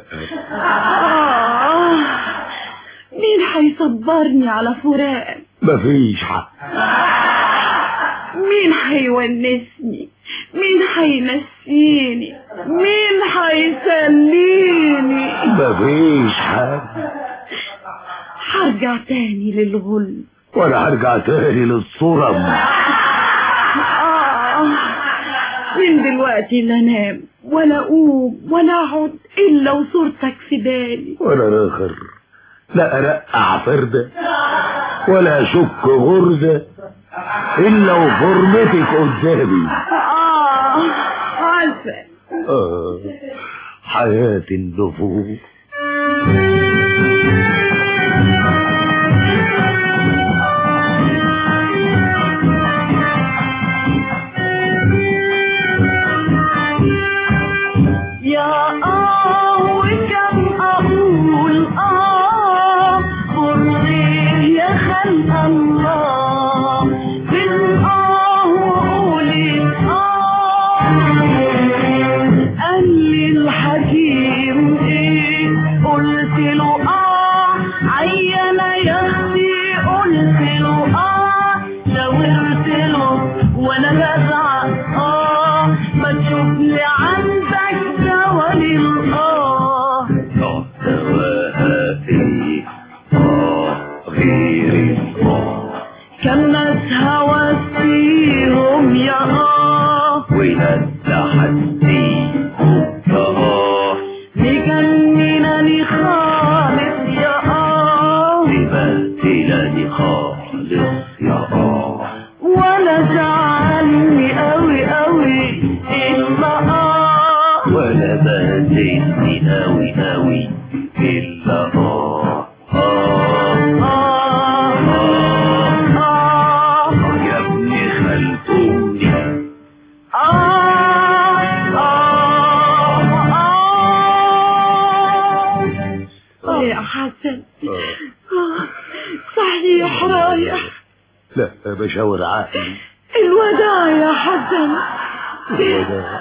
آه مين هيصبرني على فراق مفيش حق مين هيونسني مين هينسيني مين هيسليني مفيش حق هرجع تاني للغل ولا هرجع تاني للصرم آه من دلوقتي لا انام ولا اقوم ولا اقعد الا وصورتك في بالي ولا اخر لا ارقع فردة ولا اشك غرزة الا وفرمتك قدامي اه عارفه آه حياة النفوس يا آه وكم أقول آه قريه يا خلق الله بالآه وقولي آه قال لي الحكيم إيه قلت له آه عين يا أختي قلت له آه شاورت له وأنا بزعق آه ما تشوف لي عندك دواء للآه دواها ايه اه غير الله كم ناس هوس فيهم يا آه ولا تحديهم يا اه مجننني خالص يا آه تبهدلني خالص يا اه ولا زعلني أوي أوي إلا آه ولا بهدلني لا بشاور عقلي الوداع يا حسن الوداع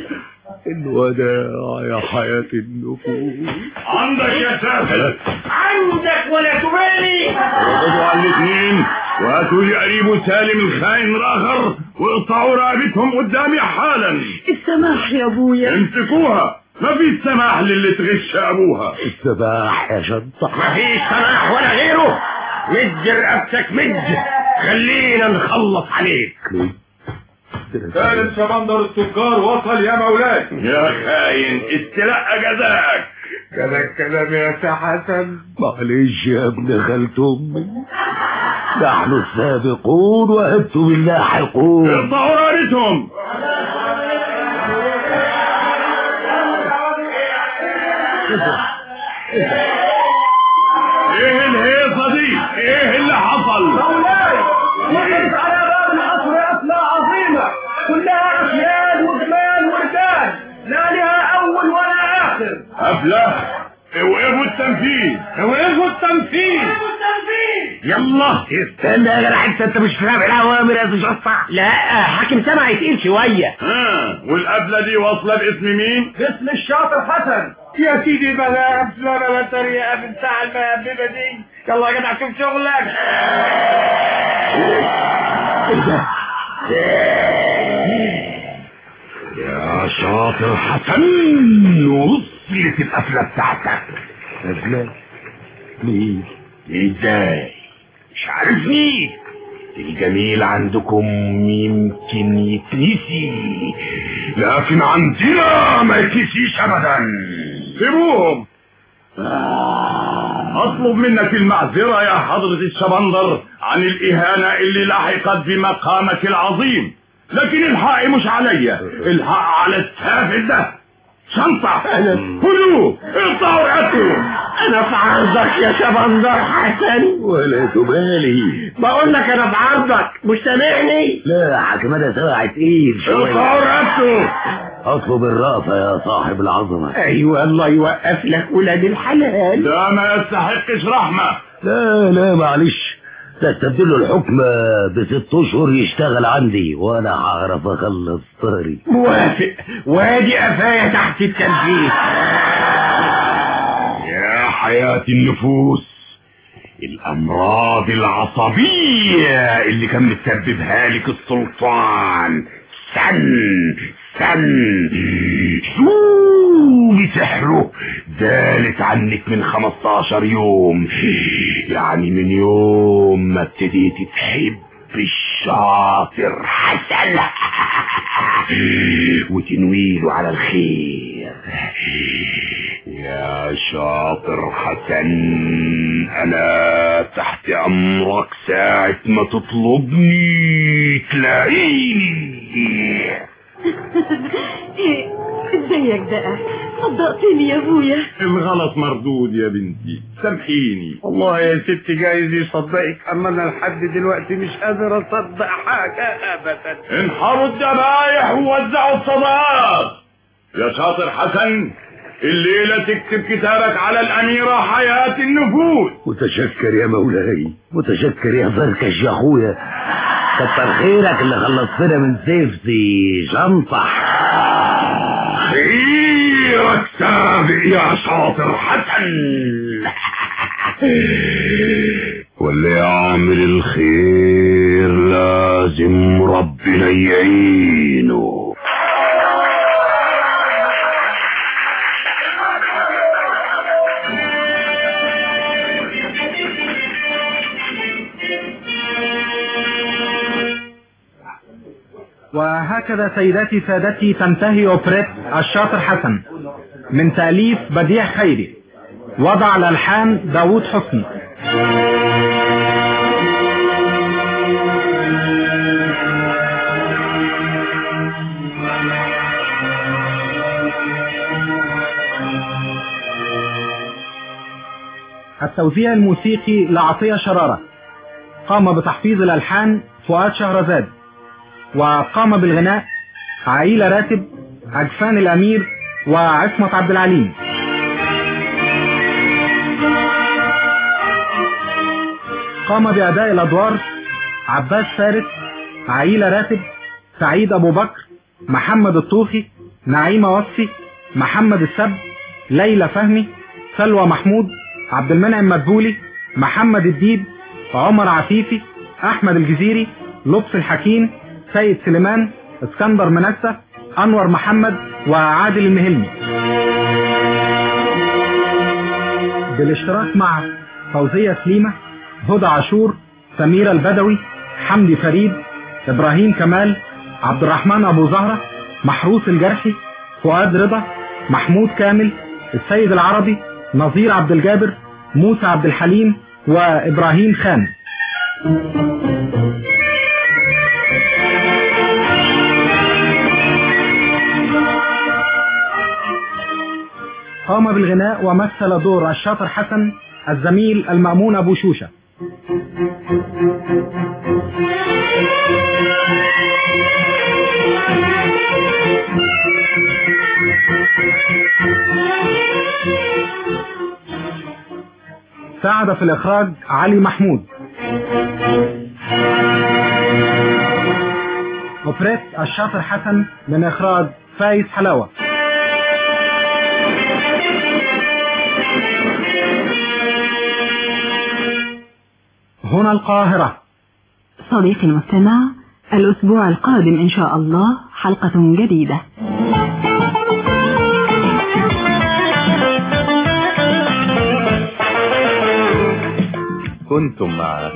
الوداع يا حياة النفوس عندك يا سافل عندك ولا تبالي اقعدوا على الاثنين وهاتوا لي قريب سالم الخاين الاخر واقطعوا رقبتهم قدامي حالا السماح يا ابويا امسكوها ما في سماح للي تغش ابوها السماح يا شنطة مفيش سماح ولا غيره مد رقبتك مد خلينا نخلص عليك ثالث شبندر التجار وصل يا مولاي يا خاين استلقى جزاك كذا الكلام يا سي حسن معلش يا ابن خالة امي نحن السابقون وانتم اللاحقون اقطعوا رقبتهم ايه الهيصه دي ايه اللي حصل مولاي وقفت على باب القصر قفلة عظيمة كلها أفياد وجمال ورجال لا لها أول ولا آخر قبله اوقفوا التنفيذ اوقفوا التنفيذ يلا استنى يا جدع انت انت مش فاهم الاوامر يا شطة لا حاكم سمع يتقيل شويه ها والقبله دي واصله باسم مين باسم الشاطر حسن يا سيدي بلا افلام ولا طريقه من ساعه المهببه دي يلا يا جدع شوف شغلك يا شاطر حسن وصلت القفله بتاعتك قبلة ليه ازاي مش عارفني الجميل عندكم يمكن يتنسي لكن عندنا ما يتنسيش ابدا سيبوهم اطلب منك المعذرة يا حضرة الشبندر عن الاهانة اللي لحقت بمقامك العظيم لكن الحق مش عليا الحق على السافل ده شنطة خذوه اقطعوا رقبته انا في عرضك يا شبندر حسن ولا تبالي بقول لك انا في عرضك مش سامعني لا حكم انا سمع تقيل اقطعوا شوية رقبته اطلب الرأفة يا صاحب العظمة ايوه الله يوقف لك ولاد الحلال ده ما يستحقش رحمة لا لا معلش تستبدل له الحكم بست اشهر يشتغل عندي وانا هعرف اخلص طاري موافق وادي قفايا تحت التنفيذ يا حياة النفوس الأمراض العصبية اللي كان مسببها لك السلطان سن سن شو بسحره دالت عنك من 15 يوم يعني من يوم ما ابتديت تحب الشاطر حسن وتنويله على الخير يا شاطر حسن انا تحت امرك ساعة ما تطلبني تلاقيني ازيك بقى صدقتني يا ابويا الغلط مردود يا بنتي سامحيني والله يا ست جايز يصدقك اما انا لحد دلوقتي مش قادر اصدق حاجه ابدا انحروا الذبايح ووزعوا الصدقات يا شاطر حسن الليلة تكتب كتابك على الأميرة حياة النفوس متشكر يا مولاي متشكر يا فركش يا اخويا كتر خيرك اللي خلصتنا من سيفتي شنطة خيرك سابق يا شاطر حسن واللي يعمل الخير لازم ربنا يعينه وهكذا سيداتي سادتي تنتهي أوبريت الشاطر حسن من تأليف بديع خيري وضع الألحان داوود حسني التوزيع الموسيقي لعطية شرارة قام بتحفيظ الألحان فؤاد شهرزاد وقام بالغناء عائلة راتب عجفان الأمير وعصمت عبد العليم قام بأداء الأدوار عباس فارس عيلة راتب سعيد أبو بكر محمد الطوخي نعيمة وصفي محمد السب ليلى فهمي سلوى محمود عبد المنعم مدبولي محمد الديب عمر عفيفي أحمد الجزيري لطفي الحكيم سيد سليمان اسكندر منسة أنور محمد وعادل المهلمي بالاشتراك مع فوزية سليمة هدى عاشور سميرة البدوي حمدي فريد إبراهيم كمال عبد الرحمن أبو زهرة محروس الجرحي فؤاد رضا محمود كامل السيد العربي نظير عبد الجابر موسى عبد الحليم وإبراهيم خان قام بالغناء ومثل دور الشاطر حسن الزميل المأمون أبو شوشة ساعد في الإخراج علي محمود أوبريت الشاطر حسن من إخراج فايز حلاوة هنا القاهرة صديقي المستمع الأسبوع القادم إن شاء الله حلقة جديدة كنتم مع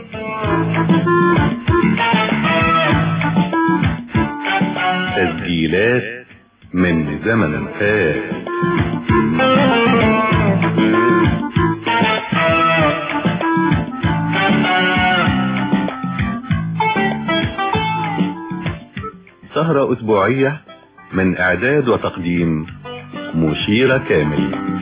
تسجيلات من زمن فات سهرة أسبوعية من إعداد وتقديم مشيرة كامل